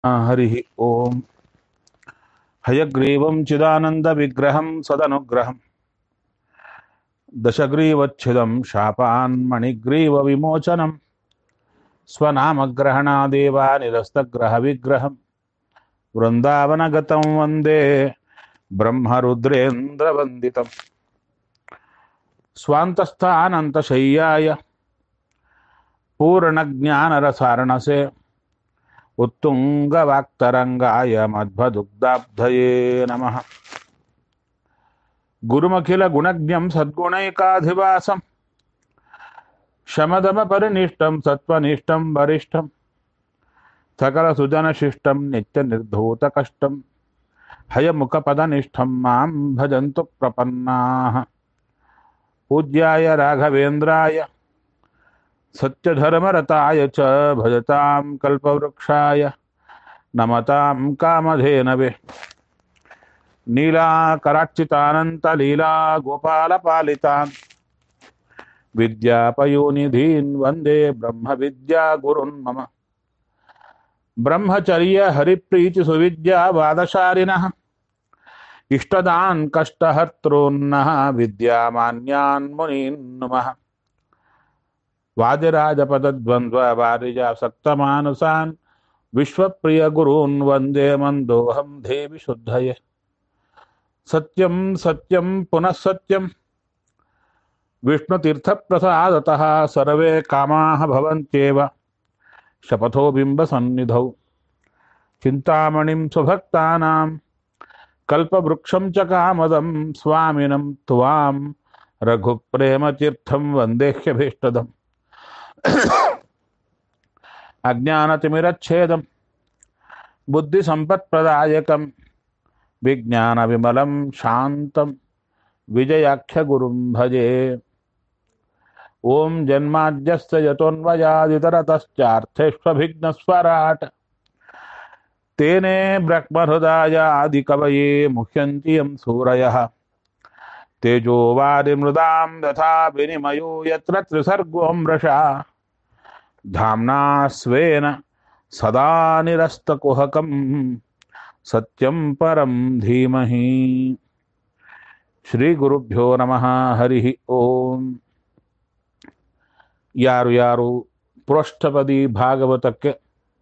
हरिः ॐ हयग्रीवं चिदानन्दविग्रहं सदनुग्रहं दशग्रीवच्छिदं शापान्मणिग्रीवविमोचनं स्वनामग्रहणादेवा निरस्तग्रहविग्रहं वृन्दावनगतं वन्दे ब्रह्मरुद्रेन्द्रवन्दितं स्वान्तस्थानन्तशय्याय पूर्णज्ञानरसारणसे उत्तुङ्गवाक्तरङ्गाय मध्वदुग्धाब्धये नमः गुरुमखिलगुणज्ञं सद्गुणैकाधिवासं शमदमपरिनिष्टं सत्त्वनिष्ठं वरिष्ठं सकलसुजनशिष्टं नित्यनिर्धूतकष्टं हयमुखपदनिष्ठं मां भजन्तु प्रपन्नाः पूज्याय राघवेन्द्राय सत्यधर्मरताय च भजतां कल्पवृक्षाय नमतां कामधेनवे नीलाकरार्चितानन्तलीला गोपालपालितान् विद्यापयोनिधीन् वन्दे ब्रह्मविद्यागुरुन् मम ब्रह्मचर्यहरिप्रीतिसुविद्यावादशालिनः इष्टदान् कष्टहर्तॄन्नः विद्यामान्यान् मुनीन् नुमः वादिराजपदद्वन्द्ववारिजासक्तमानसान् विश्वप्रियगुरून् वन्दे मन्दोऽहं देवि शुद्धये सत्यं सत्यं पुनः सत्यं विष्णुतीर्थप्रसादतः सर्वे कामाः भवन्त्येव शपथो बिम्बसन्निधौ चिन्तामणिं स्वभक्तानां कल्पवृक्षं च कामदं स्वामिनं त्वां रघुप्रेमतीर्थं वन्देह्यभीष्टदम् अज्ञानतिमिरच्छेदं बुद्धिसम्पत्प्रदायकं विज्ञानविमलं शान्तं विजयाख्यगुरुं भजे ॐ जन्माद्यस्य यतोऽन्वयादितरतश्चार्थेष्वभिघ्नस्वराट् तेने ब्रह्महृदाय आदिकवये मुह्यन्ति यं सूरयः तेजो वारिमृदां यथा विनिमयो यत्र त्रिसर्गो मृषा धाम्ना स्वेन सदा निरस्तकुहकं सत्यं परं धीमहि ಶ್ರೀಗುರುಭ್ಯೋ ನಮಃ ಹರಿ ಓಂ ಯಾರು ಯಾರು ಪೃಷ್ಠಪದಿ ಭಾಗವತಕ್ಕೆ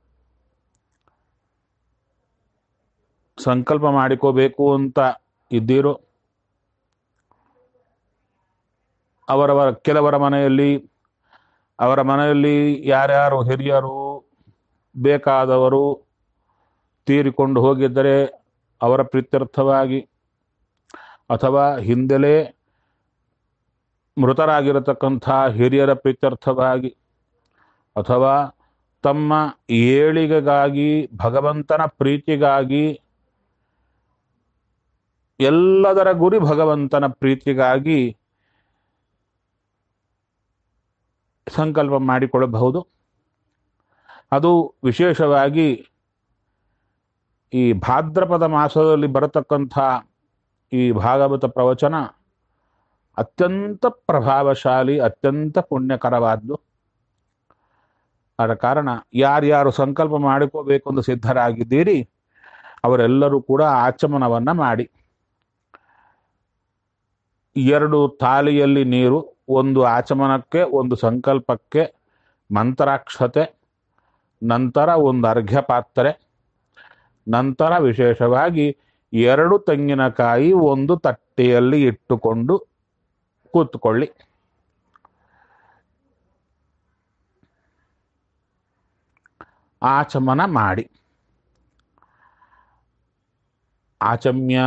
ಸಂಕಲ್ಪ ಮಾಡಿಕೋಬೇಕು ಅಂತ ಇದ್ದೀರೋ ಅವರವರ ಕೆಲವರ ಮನೆಯಲ್ಲಿ ಅವರ ಮನೆಯಲ್ಲಿ ಯಾರ್ಯಾರು ಹಿರಿಯರು ಬೇಕಾದವರು ತೀರಿಕೊಂಡು ಹೋಗಿದ್ದರೆ ಅವರ ಪ್ರೀತ್ಯರ್ಥವಾಗಿ ಅಥವಾ ಹಿಂದೆಲೇ ಮೃತರಾಗಿರತಕ್ಕಂಥ ಹಿರಿಯರ ಪ್ರೀತ್ಯರ್ಥವಾಗಿ ಅಥವಾ ತಮ್ಮ ಏಳಿಗೆಗಾಗಿ ಭಗವಂತನ ಪ್ರೀತಿಗಾಗಿ ಎಲ್ಲದರ ಗುರಿ ಭಗವಂತನ ಪ್ರೀತಿಗಾಗಿ ಸಂಕಲ್ಪ ಮಾಡಿಕೊಳ್ಳಬಹುದು ಅದು ವಿಶೇಷವಾಗಿ ಈ ಭಾದ್ರಪದ ಮಾಸದಲ್ಲಿ ಬರತಕ್ಕಂಥ ಈ ಭಾಗವತ ಪ್ರವಚನ ಅತ್ಯಂತ ಪ್ರಭಾವಶಾಲಿ ಅತ್ಯಂತ ಪುಣ್ಯಕರವಾದ್ದು ಆದ ಕಾರಣ ಯಾರ್ಯಾರು ಸಂಕಲ್ಪ ಮಾಡಿಕೋಬೇಕು ಎಂದು ಸಿದ್ಧರಾಗಿದ್ದೀರಿ ಅವರೆಲ್ಲರೂ ಕೂಡ ಆಚಮನವನ್ನ ಮಾಡಿ ಎರಡು ತಾಲಿಯಲ್ಲಿ ನೀರು ಒಂದು ಆಚಮನಕ್ಕೆ ಒಂದು ಸಂಕಲ್ಪಕ್ಕೆ ಮಂತ್ರಾಕ್ಷತೆ ನಂತರ ಒಂದು ಅರ್ಘ್ಯ ಪಾತ್ರೆ ನಂತರ ವಿಶೇಷವಾಗಿ ಎರಡು ತೆಂಗಿನಕಾಯಿ ಒಂದು ತಟ್ಟೆಯಲ್ಲಿ ಇಟ್ಟುಕೊಂಡು ಕೂತ್ಕೊಳ್ಳಿ ಆಚಮನ ಮಾಡಿ ಆಚಮ್ಯ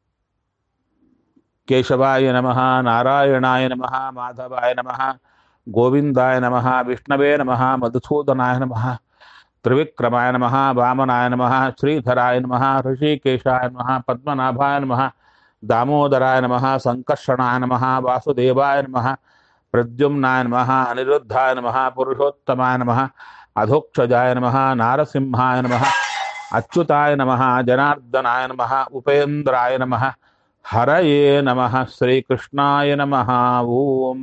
ಕೇಶವಾಯ ನಮಃ ನಾರಾಯಣಾಯ ನಮಃ ಮಾಧವಾಯ ನಮಃ ಗೋವಿಂದಾಯ ನಮಃ ವಿಷ್ಣವೇ ನಮಃ ಮಧುಸೂದನಾಯ ನಮಃ ತ್ರಿವಿಕ್ರಮಾಯ ನಮಃ ವಾಮನಾಯ ನಮಃ ಶ್ರೀಧರಾಯ ನಮಃ ಋಷಿಕೇಶಾಯ ನಮಃ ಪದ್ಮನಾಭಾಯ ನಮಃ ದಾಮೋದರಾಯ ನಮಃ ಸಂಕರ್ಷಣಾಯ ನಮಃ ವಾಸುದೇವಾಯ ನಮಃ ಪ್ರದ್ಯುಮ್ನಾಯ ನಮಃ ಅನಿರುದ್ಧಾಯ ನಮಃ ಪುರುಷೋತ್ತಮಾಯ ನಮಃ ಅಧೋಕ್ಷಜಾಯ ನಮಃ ನಾರಸಿಂಹಾಯ ನಮಃ ಅಚ್ಯುತಾಯ ನಮಃ ಜನಾರ್ದನಾಯ ನಮಃ ಉಪೇಂದ್ರಾಯ ನಮಃ ಹರಯೇ ನಮಃ ಶ್ರೀಕೃಷ್ಣಾಯ ನಮಃ ಓಂ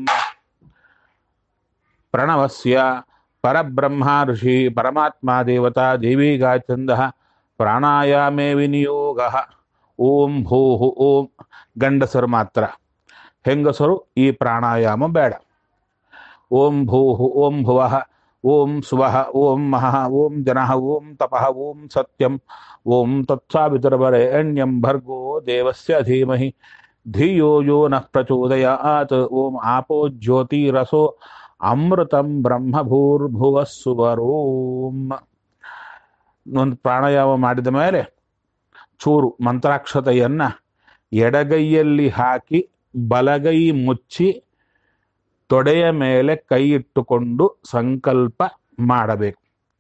ಪ್ರಣವಸ್ಯ ಪರಬ್ರಹ್ಮ ಋಷಿ ಪರಮಾತ್ಮ ದೇವತಾ ದೇವಿ ಗಾಚಂದ ಪ್ರಾಣಾಯಾಮೇ ವಿನಿಯೋಗ ಓಂ ಭೂಹು ಓಂ ಗಂಡಸರು ಮಾತ್ರ ಹೆಂಗಸರು ಈ ಪ್ರಾಣಾಯಾಮ ಬೇಡ ಓಂ ಭೂಹು ಓಂ ಭುವಃ ಓಂ ಸುವಃ ಓಂ ಮಹಃ ಓಂ ಜನಃ ಓಂ ತಪಃ ಓಂ ಸತ್ಯಂ ಓಂ ತತ್ಸಾವಿತುರ್ವರೆಣ್ಯಂ ಭರ್ಗೋ ದೇವಸ್ಯ ಧೀಮಹಿ ಧಿಯೋ ಯೋ ನಃ ಪ್ರಚೋದಯಾತ್ ಓಂ ಆಪೋ ಜ್ಯೋತಿರಸೋ ಅಮೃತಂ ಬ್ರಹ್ಮಭೂರ್ಭುವ ಸುವರೋಂ ಒಂದು ಪ್ರಾಣಾಯಾಮ ಮಾಡಿದ ಮೇಲೆ ಚೂರು ಮಂತ್ರಾಕ್ಷತೆಯನ್ನ ಎಡಗೈಯಲ್ಲಿ ಹಾಕಿ ಬಲಗೈ ಮುಚ್ಚಿ ತೊಡೆಯ ಮೇಲೆ ಕೈ ಇಟ್ಟುಕೊಂಡು ಸಂಕಲ್ಪ ಮಾಡಬೇಕು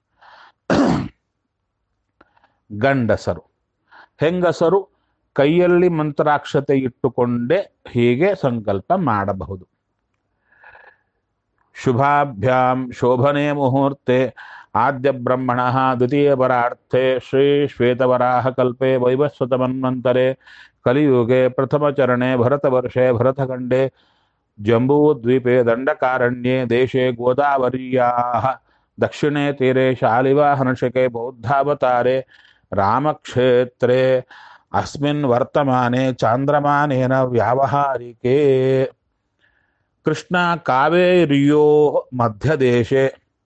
ಗಂಡಸರು ಹೆಂಗಸರು ಕೈಯಲ್ಲಿ ಮಂತ್ರಾಕ್ಷತೆ ಇಟ್ಟುಕೊಂಡೇ ಹೀಗೆ ಸಂಕಲ್ಪ ಮಾಡಬಹುದು ಶುಭಾಭ್ಯಾಂ ಶೋಭನೆ ಮುಹೂರ್ತೆ ಆದ್ಯ ಬ್ರಹ್ಮಣ ದ್ವಿತೀಯ ಪರಾರ್ಥೆ ಶ್ರೀ ಶ್ವೇತವರಾಹ ಕಲ್ಪೆ ವೈವಸ್ವತ ಮನ್ವಂತರೆ ಕಲಿಯುಗೆ ಪ್ರಥಮ ಚರಣೆ ಭರತವರ್ಷೆ ಭರತಖಂಡೆ ಜಂಬೂದ್ವೀಪೆ ದಂಡಕಾರಣ್ಯೆ ದೇಶೆ ಗೋದಾವರ್ಯಾः ದಕ್ಷಿಣೆ ತೀರೆ ಶಾಲಿವಾಹನಶಕೆ ಬೌದ್ಧಾವತಾರೆ ರಾಮಕ್ಷೇತ್ರೆ ಅಸ್ಮಿನ್ ವರ್ತಮಾನೆ ಚಾಂದ್ರಮಾನೇನ ವ್ಯಾವಹಾರಿಕೆ ಕೃಷ್ಣ ಕಾವೇರ್ಯೋ ಮಧ್ಯದೇಶೆ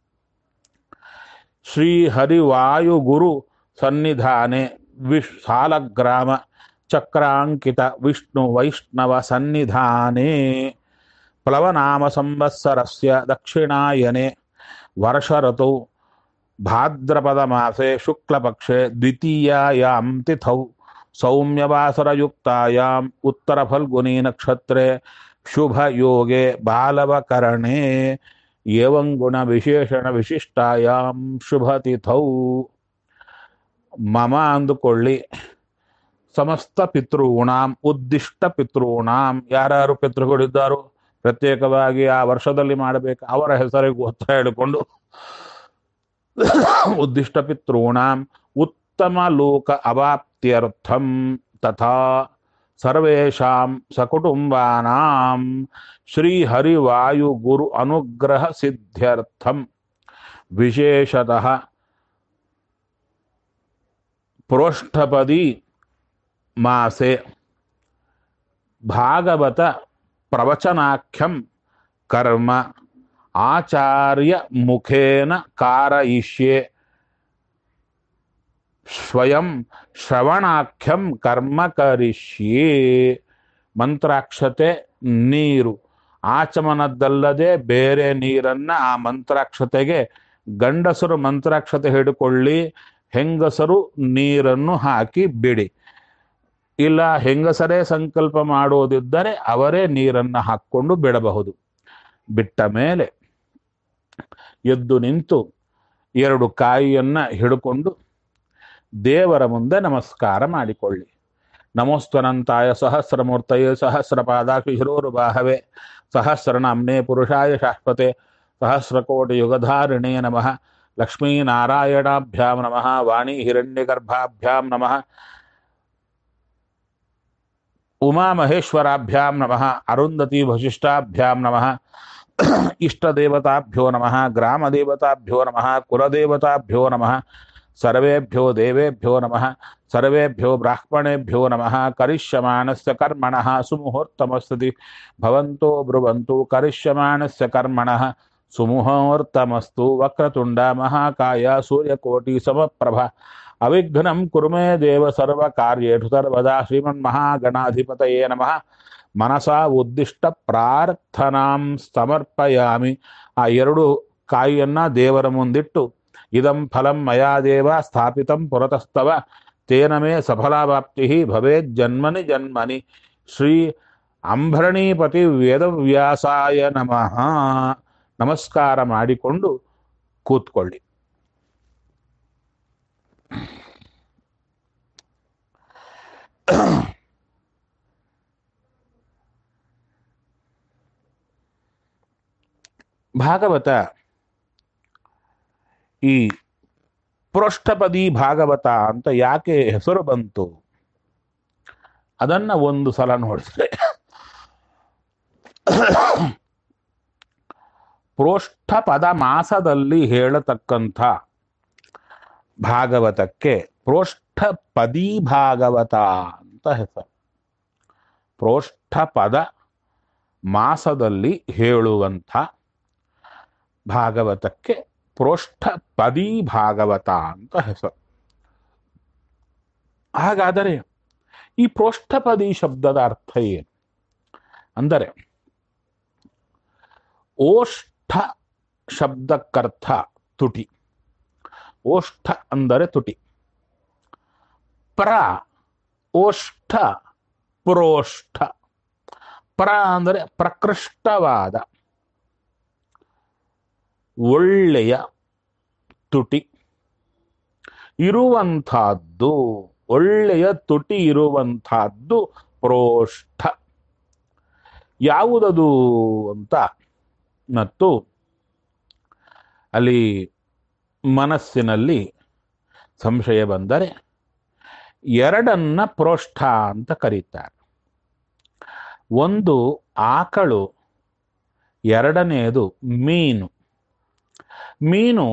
ಶ್ರೀ ಹರಿವಾಯುಗುರು ಸನ್ನಿಧಾನೆ ವಿಶ್ ಸಾಲಗ್ರಾಮ ಚಕ್ರಾಂಕಿತ ವಿಷ್ಣು ವೈಷ್ಣವ ಸನ್ನಿಧಾನೆ ಪ್ಲವನಾಮ ಸಂವತ್ಸರಸ್ಯ ದಕ್ಷಿಣಾಯನೆ ವರ್ಷಋತೌ ಭಾದ್ರಪದ ಮಾಸೆ ಶುಕ್ಲಪಕ್ಷೆ ದ್ವಿತೀಯಾಯಾಂ ತಿಥೌ ಸೌಮ್ಯವಾಸರಯುಕ್ತಾಯಾಂ ಉತ್ತರ ಫಲ್ಗುನಿ ನಕ್ಷತ್ರೆ ಶುಭ ಯೋಗೆ ಬಾಲವಕರಣೆ ಏವಂ ಗುಣ ವಿಶೇಷಣ ವಿಶಿಷ್ಟಾಯಾಂ ಶುಭ ತಿಥೌ ಮಮ ಅಂದುಕೊಳ್ಳಿ ಸಮಸ್ತ ಪಿತೃಣಾಂ ಉದ್ದಿಷ್ಟ ಪಿತೃಣಾಂ ಯಾರ್ಯಾರು ಪಿತೃಗಳಿದ್ದಾರೋ ಪ್ರತ್ಯೇಕವಾಗಿ ಆ ವರ್ಷದಲ್ಲಿ ಮಾಡಬೇಕು ಅವರ ಹೆಸರಿಗೆ ಗೋತ್ರ ಹೇಳಿಕೊಂಡು ಉದ್ದಿಷ್ಟ ಪಿತॄಣಾಂ ಉತ್ತಮ ಲೋಕ ಅವಾಪ್ತ್ಯರ್ಥಂ ತಥಾ ಸರ್ವೇಷಾಂ ಸಕುಟುಂಬಾನಾಂ ಶ್ರೀ ಹರಿವಾಯು ಗುರು ಅನುಗ್ರಹ ಸಿದ್ಧ್ಯರ್ಥಂ ವಿಶೇಷತಃ ಪ್ರೋಷ್ಠಪದಿ ಮಾಸೆ ಭಾಗವತ ಪ್ರವಚನಾಖ್ಯಂ ಕರ್ಮ ಆಚಾರ್ಯ ಮುಖೇನ ಕಾರಯಿಷ್ಯೆ ಸ್ವಯಂ ಶ್ರವಣಾಖ್ಯಂ ಕರ್ಮ ಕರಿಷ್ಯೆ ಮಂತ್ರಾಕ್ಷತೆ ನೀರು ಆಚಮನದ್ದಲ್ಲದೆ ಬೇರೆ ನೀರನ್ನ ಆ ಮಂತ್ರಾಕ್ಷತೆಗೆ ಗಂಡಸರು ಮಂತ್ರಾಕ್ಷತೆ ಹಿಡ್ಕೊಳ್ಳಿ ಹೆಂಗಸರು ನೀರನ್ನು ಹಾಕಿ ಬಿಡಿ ಇಲ್ಲ ಹೆಂಗಸರೇ ಸಂಕಲ್ಪ ಮಾಡೋದಿದ್ದರೆ ಅವರೇ ನೀರನ್ನು ಹಾಕ್ಕೊಂಡು ಬಿಡಬಹುದು ಬಿಟ್ಟ ಮೇಲೆ ಎದ್ದು ನಿಂತು ಎರಡು ಕಾಯಿಯನ್ನ ಹಿಡ್ಕೊಂಡು ದೇವರ ಮುಂದೆ ನಮಸ್ಕಾರ ಮಾಡಿಕೊಳ್ಳಿ ನಮೋಸ್ತನಂತಾಯ ಸಹಸ್ರಮೂರ್ತಯೇ ಸಹಸ್ರಪಾದಾಕ್ಷಿ ಶಿರೋರುಬಾಹವೆ ಸಹಸ್ರನಾಮ್ನೇ ಪುರುಷಾಯ ಶಾಶ್ವತೆ ಸಹಸ್ರಕೋಟಿ ಯುಗಧಾರಿಣೇ ನಮಃ ಲಕ್ಷ್ಮೀನಾರಾಯಣಾಭ್ಯಾಂ ನಮಃ ವಾಣಿ ಹಿರಣ್ಯಗರ್ಭಾಭ್ಯಾಂ ನಮಃ ಉಮಾಮಹೇಶ್ವರಾಭ್ಯಾಂ ನಮಃ ಅರುಂಧತಿ ವಶಿಷ್ಠಾಭ್ಯಾಂ ನಮಃ ಇಷ್ಟದೇವತಾಭ್ಯೋ ನಮಃ ಗ್ರಾಮದೇವತಾಭ್ಯೋ ನಮಃ ಕುಲದೇವತಾಭ್ಯೋ ನಮಃ ಸರ್ವೇಭ್ಯೋ ದೇವೇಭ್ಯೋ ನಮಃ ಸರ್ವೇಭ್ಯೋ ಬ್ರಾಹ್ಮಣೇಭ್ಯೋ ನಮಃ ಕರಿಷ್ಯಮಾಣಸ್ಯ ಕರ್ಮಣಃ ಸುಮುಹೂರ್ತಮಸ್ತಿ ಭವಂತೋ ಬ್ರುವಂತು ಕರಿಷ್ಯಮಾಣಸ್ಯ ಕರ್ಮಣಃ ಸುಮುಹೂರ್ತಮಸ್ತು ವಕ್ರತುಂಡ ಮಹಾಕಾಯ ಸೂರ್ಯಕೋಟಿ ಸಮಪ್ರಭ ಅವಿಘ್ನಂ ಕುರುಮೇ ದೇವ ಸರ್ವ ಕಾರ್ಯೇಷು ಸರ್ವದಾ ಶ್ರೀಮನ್ಮಹಾಗಣಾಧಿಪತಯೇ ನಮಃ ಮನಸಾ ಉದ್ದಿಷ್ಟ ಪ್ರಾರ್ಥನಾಂ ಸಮರ್ಪಯಾಮಿ ಆ ಎರಡು ಕಾಯಿಯನ್ನ ದೇವರ ಮುಂದಿಟ್ಟು ಇದಂ ಫಲಂ ಮಯಾ ದೇವ ಸ್ಥಾಪಿತಂ ಪುರತಸ್ತವ ತೇನ ಮೇ ಸಫಲಾವಾಪ್ತಿ ಭವೇತ್ ಜನ್ಮನಿ ಜನ್ಮನಿ ಶ್ರೀ ಅಂಭರಣೀಪತಿ ವೇದವ್ಯಾಸಾಯ ನಮಃ ನಮಸ್ಕಾರ ಮಾಡಿಕೊಂಡು ಕೂತ್ಕೊಳ್ಳಿ ಭಾಗವತ ಈ ಪೃಷ್ಠಪದಿ ಭಾಗವತ ಅಂತ ಯಾಕೆ ಹೆಸರು ಬಂತು ಅದನ್ನ ಒಂದು ಸಲ ನೋಡಿದ್ರೆ ಪ್ರೋಷ್ಠಪದ ಮಾಸದಲ್ಲಿ ಹೇಳತಕ್ಕಂಥ ಭಾಗವತಕ್ಕೆ ಪ್ರೋಷ್ಠ ಪದಿ ಭಾಗವತ ಅಂತ ಹೆಸರು ಪ್ರೋಷ್ಠ ಪದ ಮಾಸದಲ್ಲಿ ಹೇಳುವಂಥ ಭಾಗವತಕ್ಕೆ ಪ್ರೋಷ್ಠ ಪದಿ ಭಾಗವತ ಅಂತ ಹೆಸರು ಹಾಗಾದರೆ ಈ ಪ್ರೋಷ್ಠಪದಿ ಶಬ್ದದ ಅರ್ಥ ಏನು ಅಂದರೆ ಓಷ್ಠ ಶಬ್ದಕ್ಕರ್ಥ ತುಟಿ ಓಷ್ಠ ಅಂದರೆ ತುಟಿ ಪ್ರ ಓಷ್ಠ ಪ್ರೋಷ್ಠ ಪ್ರ ಅಂದರೆ ಪ್ರಕೃಷ್ಟವಾದ ಒಳ್ಳೆಯ ತುಟಿ ಇರುವಂತಹದ್ದು ಒಳ್ಳೆಯ ತುಟಿ ಇರುವಂತಹದ್ದು ಪ್ರೋಷ್ಠ ಯಾವುದದು ಅಂತ ಮತ್ತು ಅಲ್ಲಿ ಮನಸ್ಸಿನಲ್ಲಿ ಸಂಶಯ ಬಂದರೆ ಎರಡನ್ನ ಪ್ರೋಷ್ಠ ಅಂತ ಕರೀತಾರೆ ಒಂದು ಆಕಳು ಎರಡನೆಯದು ಮೀನು ಮೀನು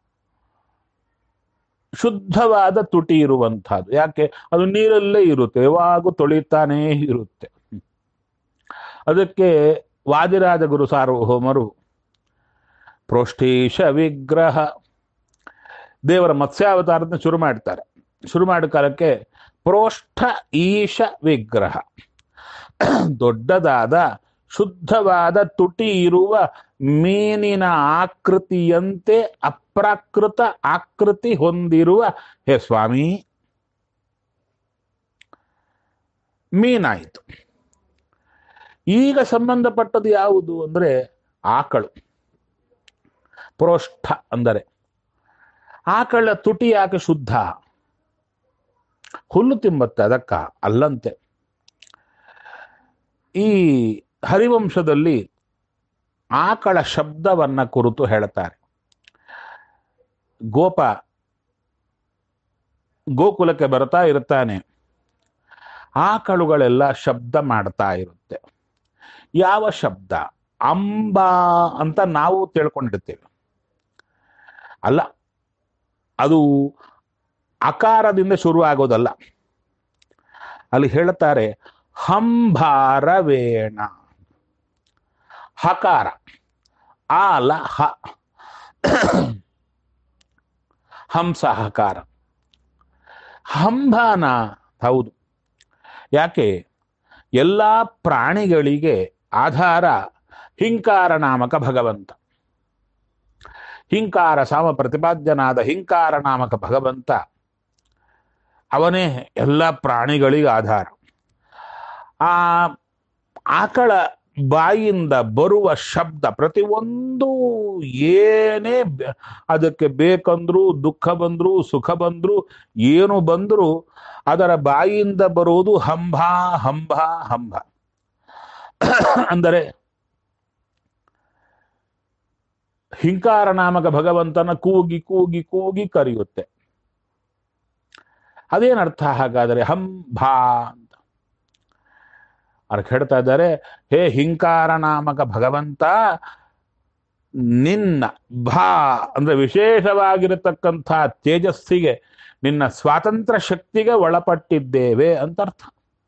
ಶುದ್ಧವಾದ ತುಟಿ ಇರುವಂತಹದ್ದು ಯಾಕೆ ಅದು ನೀರಲ್ಲೇ ಇರುತ್ತೆ ಯಾವಾಗೂ ತೊಳಿತಾನೇ ಇರುತ್ತೆ ಅದಕ್ಕೆ ವಾದಿರಾಜ ಗುರು ಸಾರ್ವಭೌಮರು ಪ್ರೋಷ್ಠೇಶ ವಿಗ್ರಹ ದೇವರ ಮತ್ಸ್ಯಾವತಾರದಿಂದ ಶುರು ಮಾಡ್ತಾರೆ ಶುರು ಮಾಡೋ ಕಾಲಕ್ಕೆ ಪ್ರೋಷ್ಠ ಈಶ ವಿಗ್ರಹ ದೊಡ್ಡದಾದ ಶುದ್ಧವಾದ ತುಟಿ ಇರುವ ಮೀನಿನ ಆಕೃತಿಯಂತೆ ಅಪ್ರಾಕೃತ ಆಕೃತಿ ಹೊಂದಿರುವ ಹೇ ಸ್ವಾಮಿ ಮೀನಾಯಿತು ಈಗ ಸಂಬಂಧಪಟ್ಟದ್ದು ಯಾವುದು ಅಂದ್ರೆ ಆಕಳು ಪ್ರೋಷ್ಠ ಅಂದರೆ ಆಕಳ ತುಟಿ ಯಾಕೆ ಶುದ್ಧ ಹುಲ್ಲು ತಿಂಬತ್ತೆ ಅದಕ್ಕ ಅಲ್ಲಂತೆ ಈ ಹರಿವಂಶದಲ್ಲಿ ಆಕಳ ಶಬ್ದವನ್ನ ಕುರಿತು ಹೇಳ್ತಾರೆ ಗೋಪ ಗೋಕುಲಕ್ಕೆ ಬರ್ತಾ ಇರ್ತಾನೆ ಆಕಳುಗಳೆಲ್ಲ ಶಬ್ದ ಮಾಡ್ತಾ ಇರುತ್ತೆ ಯಾವ ಶಬ್ದ ಅಂಬ ಅಂತ ನಾವು ತಿಳ್ಕೊಂಡಿರ್ತೇವೆ ಅಲ್ಲ ಅದು ಅಕಾರದಿಂದ ಶುರು ಆಗೋದಲ್ಲ ಅಲ್ಲಿ ಹೇಳ್ತಾರೆ ಹಂಭಾರವೇಣ ಹಕಾರ ಆ ಅಲ್ಲ ಹ ಹಂಸ ಹಕಾರ ಹಂಭಾನ ಹೌದು ಯಾಕೆ ಎಲ್ಲ ಪ್ರಾಣಿಗಳಿಗೆ ಆಧಾರ ಹಿಂಕಾರ ನಾಮಕ ಭಗವಂತ ಹಿಂಕಾರ ಸಾಮ ಪ್ರತಿಪಾದ್ಯನಾದ ಹಿಂಕಾರ ನಾಮಕ ಭಗವಂತ ಅವನೇ ಎಲ್ಲ ಪ್ರಾಣಿಗಳಿಗೆ ಆಧಾರ ಆ ಆಕಳ ಬಾಯಿಂದ ಬರುವ ಶಬ್ದ ಪ್ರತಿಯೊಂದು ಏನೇ ಬೆ- ಅದಕ್ಕೆ ಬೇಕಂದ್ರು ದುಃಖ ಬಂದ್ರು ಸುಖ ಬಂದ್ರು ಏನು ಬಂದ್ರು ಅದರ ಬಾಯಿಂದ ಬರುವುದು ಹಂಭ ಹಂಭ ಹಂಭ ಅಂದರೆ ಹಿಂಕಾರ ನಾಮಕ ಭಗವಂತನ ಕೂಗಿ ಕೂಗಿ ಕೂಗಿ ಕರೆಯುತ್ತೆ ಅದೇನರ್ಥ ಹಾಗಾದರೆ ಹಂಭ ಅಂತ ಅದಕ್ಕೆ ಹೇಳ್ತಾ ಇದ್ದಾರೆ ಹೇ ಹಿಂಕಾರ ನಾಮಕ ಭಗವಂತ ನಿನ್ನ ಭಾ ಅಂದ್ರೆ ವಿಶೇಷವಾಗಿರತಕ್ಕಂಥ ತೇಜಸ್ಸಿಗೆ ನಿನ್ನ ಸ್ವಾತಂತ್ರ್ಯ ಶಕ್ತಿಗೆ ಒಳಪಟ್ಟಿದ್ದೇವೆ ಅಂತ ಅರ್ಥ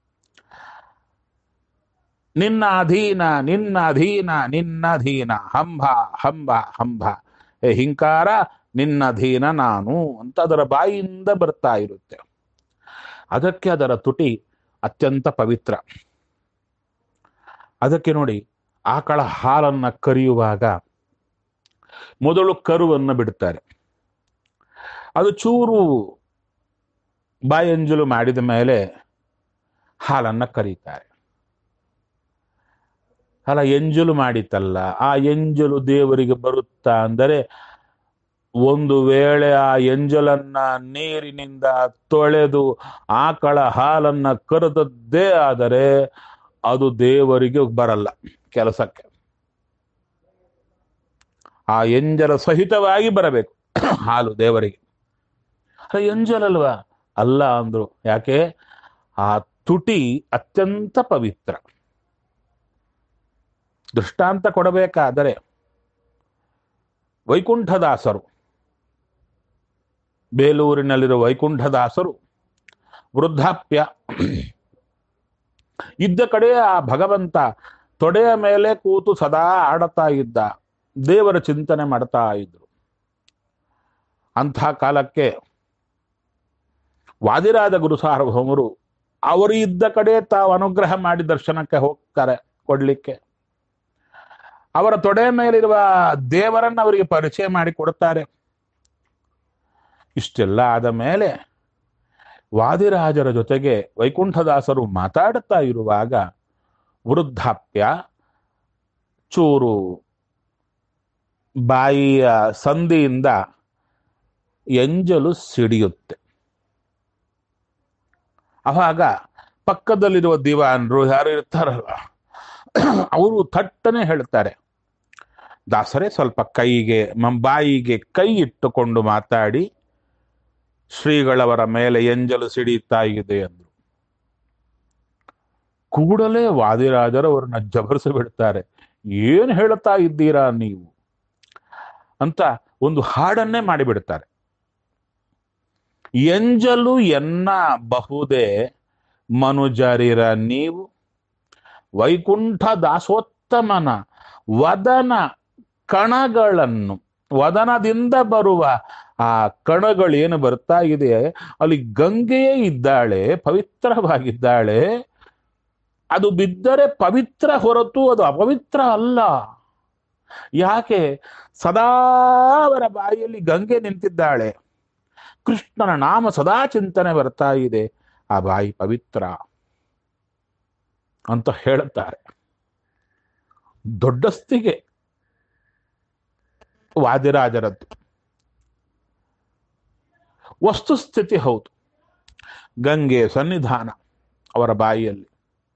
ನಿನ್ನ ಅಧೀನ ನಿನ್ನ ಅಧೀನ ನಿನ್ನ ಅಧೀನ ಹಂಭ ಹಂಭ ಹಂಭ ಹೇ ಹಿಂಕಾರ ನಿನ್ನ ಅಧೀನ ನಾನು ಅಂತ ಅದರ ಬಾಯಿಯಿಂದ ಬರ್ತಾ ಇರುತ್ತೆ ಅದಕ್ಕೆ ಅದರ ತುಟಿ ಅತ್ಯಂತ ಪವಿತ್ರ ಅದಕ್ಕೆ ನೋಡಿ ಆಕಳ ಹಾಲನ್ನ ಕರಿಯುವಾಗ ಮೊದಲು ಕರುವನ್ನು ಬಿಡ್ತಾರೆ ಅದು ಚೂರು ಬಾಯಂಜಲು ಮಾಡಿದ ಮೇಲೆ ಹಾಲನ್ನ ಕರೀತಾರೆ ಅಲ್ಲ ಎಂಜಲು ಮಾಡಿತಲ್ಲ ಆ ಎಂಜಲು ದೇವರಿಗೆ ಬರುತ್ತಾ ಅಂದರೆ ಒಂದು ವೇಳೆ ಆ ಎಂಜಲನ್ನ ನೀರಿನಿಂದ ತೊಳೆದು ಆಕಳ ಹಾಲನ್ನ ಕರೆದದ್ದೇ ಆದರೆ ಅದು ದೇವರಿಗೆ ಬರಲ್ಲ ಕೆಲಸಕ್ಕೆ ಆ ಎಂಜಲ ಸಹಿತವಾಗಿ ಬರಬೇಕು ಹಾಲು ದೇವರಿಗೆ ಅಲ್ಲ, ಎಂಜಲಲ್ವಾ ಅಲ್ಲ ಅಂದ್ರು ಯಾಕೆ ಆ ತುಟಿ ಅತ್ಯಂತ ಪವಿತ್ರ ದೃಷ್ಟಾಂತ ಕೊಡಬೇಕಾದರೆ ವೈಕುಂಠದಾಸರು ಬೇಲೂರಿನಲ್ಲಿರುವ ವೈಕುಂಠದಾಸರು ವೃದ್ಧಾಪ್ಯ ಇದ್ದ ಕಡೆ ಆ ಭಗವಂತ ತೊಡೆಯ ಮೇಲೆ ಕೂತು ಸದಾ ಆಡುತ್ತಾ ಇದ್ದ ದೇವರ ಚಿಂತನೆ ಮಾಡ್ತಾ ಇದ್ರು ಅಂಥ ಕಾಲಕ್ಕೆ ವಾದಿರಾಜ ಗುರು ಸಾರ್ವಭೌಮರು ಅವರು ಇದ್ದ ಕಡೆ ತಾವು ಅನುಗ್ರಹ ಮಾಡಿ ದರ್ಶನಕ್ಕೆ ಹೋಗ್ತಾರೆ ಕೊಡ್ಲಿಕ್ಕೆ ಅವರ ತೊಡೆ ಮೇಲಿರುವ ದೇವರನ್ನ ಅವರಿಗೆ ಪರಿಚಯ ಮಾಡಿ ಕೊಡುತ್ತಾರೆ ಇಷ್ಟೆಲ್ಲ ಆದ ಮೇಲೆ ವಾದಿರಾಜರ ಜೊತೆಗೆ ವೈಕುಂಠದಾಸರು ಮಾತಾಡುತ್ತಾ ಇರುವಾಗ ವೃದ್ಧಾಪ್ಯ ಚೂರು ಬಾಯಿಯ ಸಂಧಿಯಿಂದ ಎಂಜಲು ಸಿಡಿಯುತ್ತೆ ಅವಾಗ ಪಕ್ಕದಲ್ಲಿರುವ ದಿವಾನರು ಯಾರು ಇರ್ತಾರಲ್ಲ ಅವರು ಥಟ್ಟನೆ ಹೇಳ್ತಾರೆ ದಾಸರೇ ಸ್ವಲ್ಪ ಕೈಗೆ ಮ- ಬಾಯಿಗೆ ಕೈ ಇಟ್ಟುಕೊಂಡು ಮಾತಾಡಿ ಶ್ರೀಗಳವರ ಮೇಲೆ ಎಂಜಲು ಸಿಡಿಯುತ್ತಾ ಇದೆ ಅಂದ್ರು ಕೂಡಲೇ ವಾದಿರಾಜರು ಅವರನ್ನ ಜಬರಿಸಿ ಬಿಡ್ತಾರೆ ಏನ್ ಹೇಳ್ತಾ ಇದ್ದೀರಾ ನೀವು ಅಂತ ಒಂದು ಹಾಡನ್ನೇ ಮಾಡಿಬಿಡ್ತಾರೆ ಎಂಜಲು ಎನ್ನ ಬಹುದೇ ಮನುಜರಿರ ನೀವು ವೈಕುಂಠ ದಾಸೋತ್ತಮನ ವದನ ಕಣಗಳನ್ನು ವದನದಿಂದ ಬರುವ ಆ ಕಣಗಳೇನು ಬರ್ತಾ ಇದೆ ಅಲ್ಲಿ ಗಂಗೆಯೇ ಇದ್ದಾಳೆ ಪವಿತ್ರವಾಗಿದ್ದಾಳೆ ಅದು ಬಿದ್ದರೆ ಪವಿತ್ರ ಹೊರತು ಅದು ಅಪವಿತ್ರ ಅಲ್ಲ ಯಾಕೆ ಸದಾ ಅವರ ಬಾಯಿಯಲ್ಲಿ ಗಂಗೆ ನಿಂತಿದ್ದಾಳೆ ಕೃಷ್ಣನ ನಾಮ ಸದಾ ಚಿಂತನೆ ಬರ್ತಾ ಇದೆ ಆ ಬಾಯಿ ಪವಿತ್ರ ಅಂತ ಹೇಳುತ್ತಾರೆ ದೊಡ್ಡಸ್ತಿಗೆ ವಾದಿರಾಜರದ್ದು ವಸ್ತುಸ್ಥಿತಿ ಹೌದು ಗಂಗೆ ಸನ್ನಿಧಾನ ಅವರ ಬಾಯಿಯಲ್ಲಿ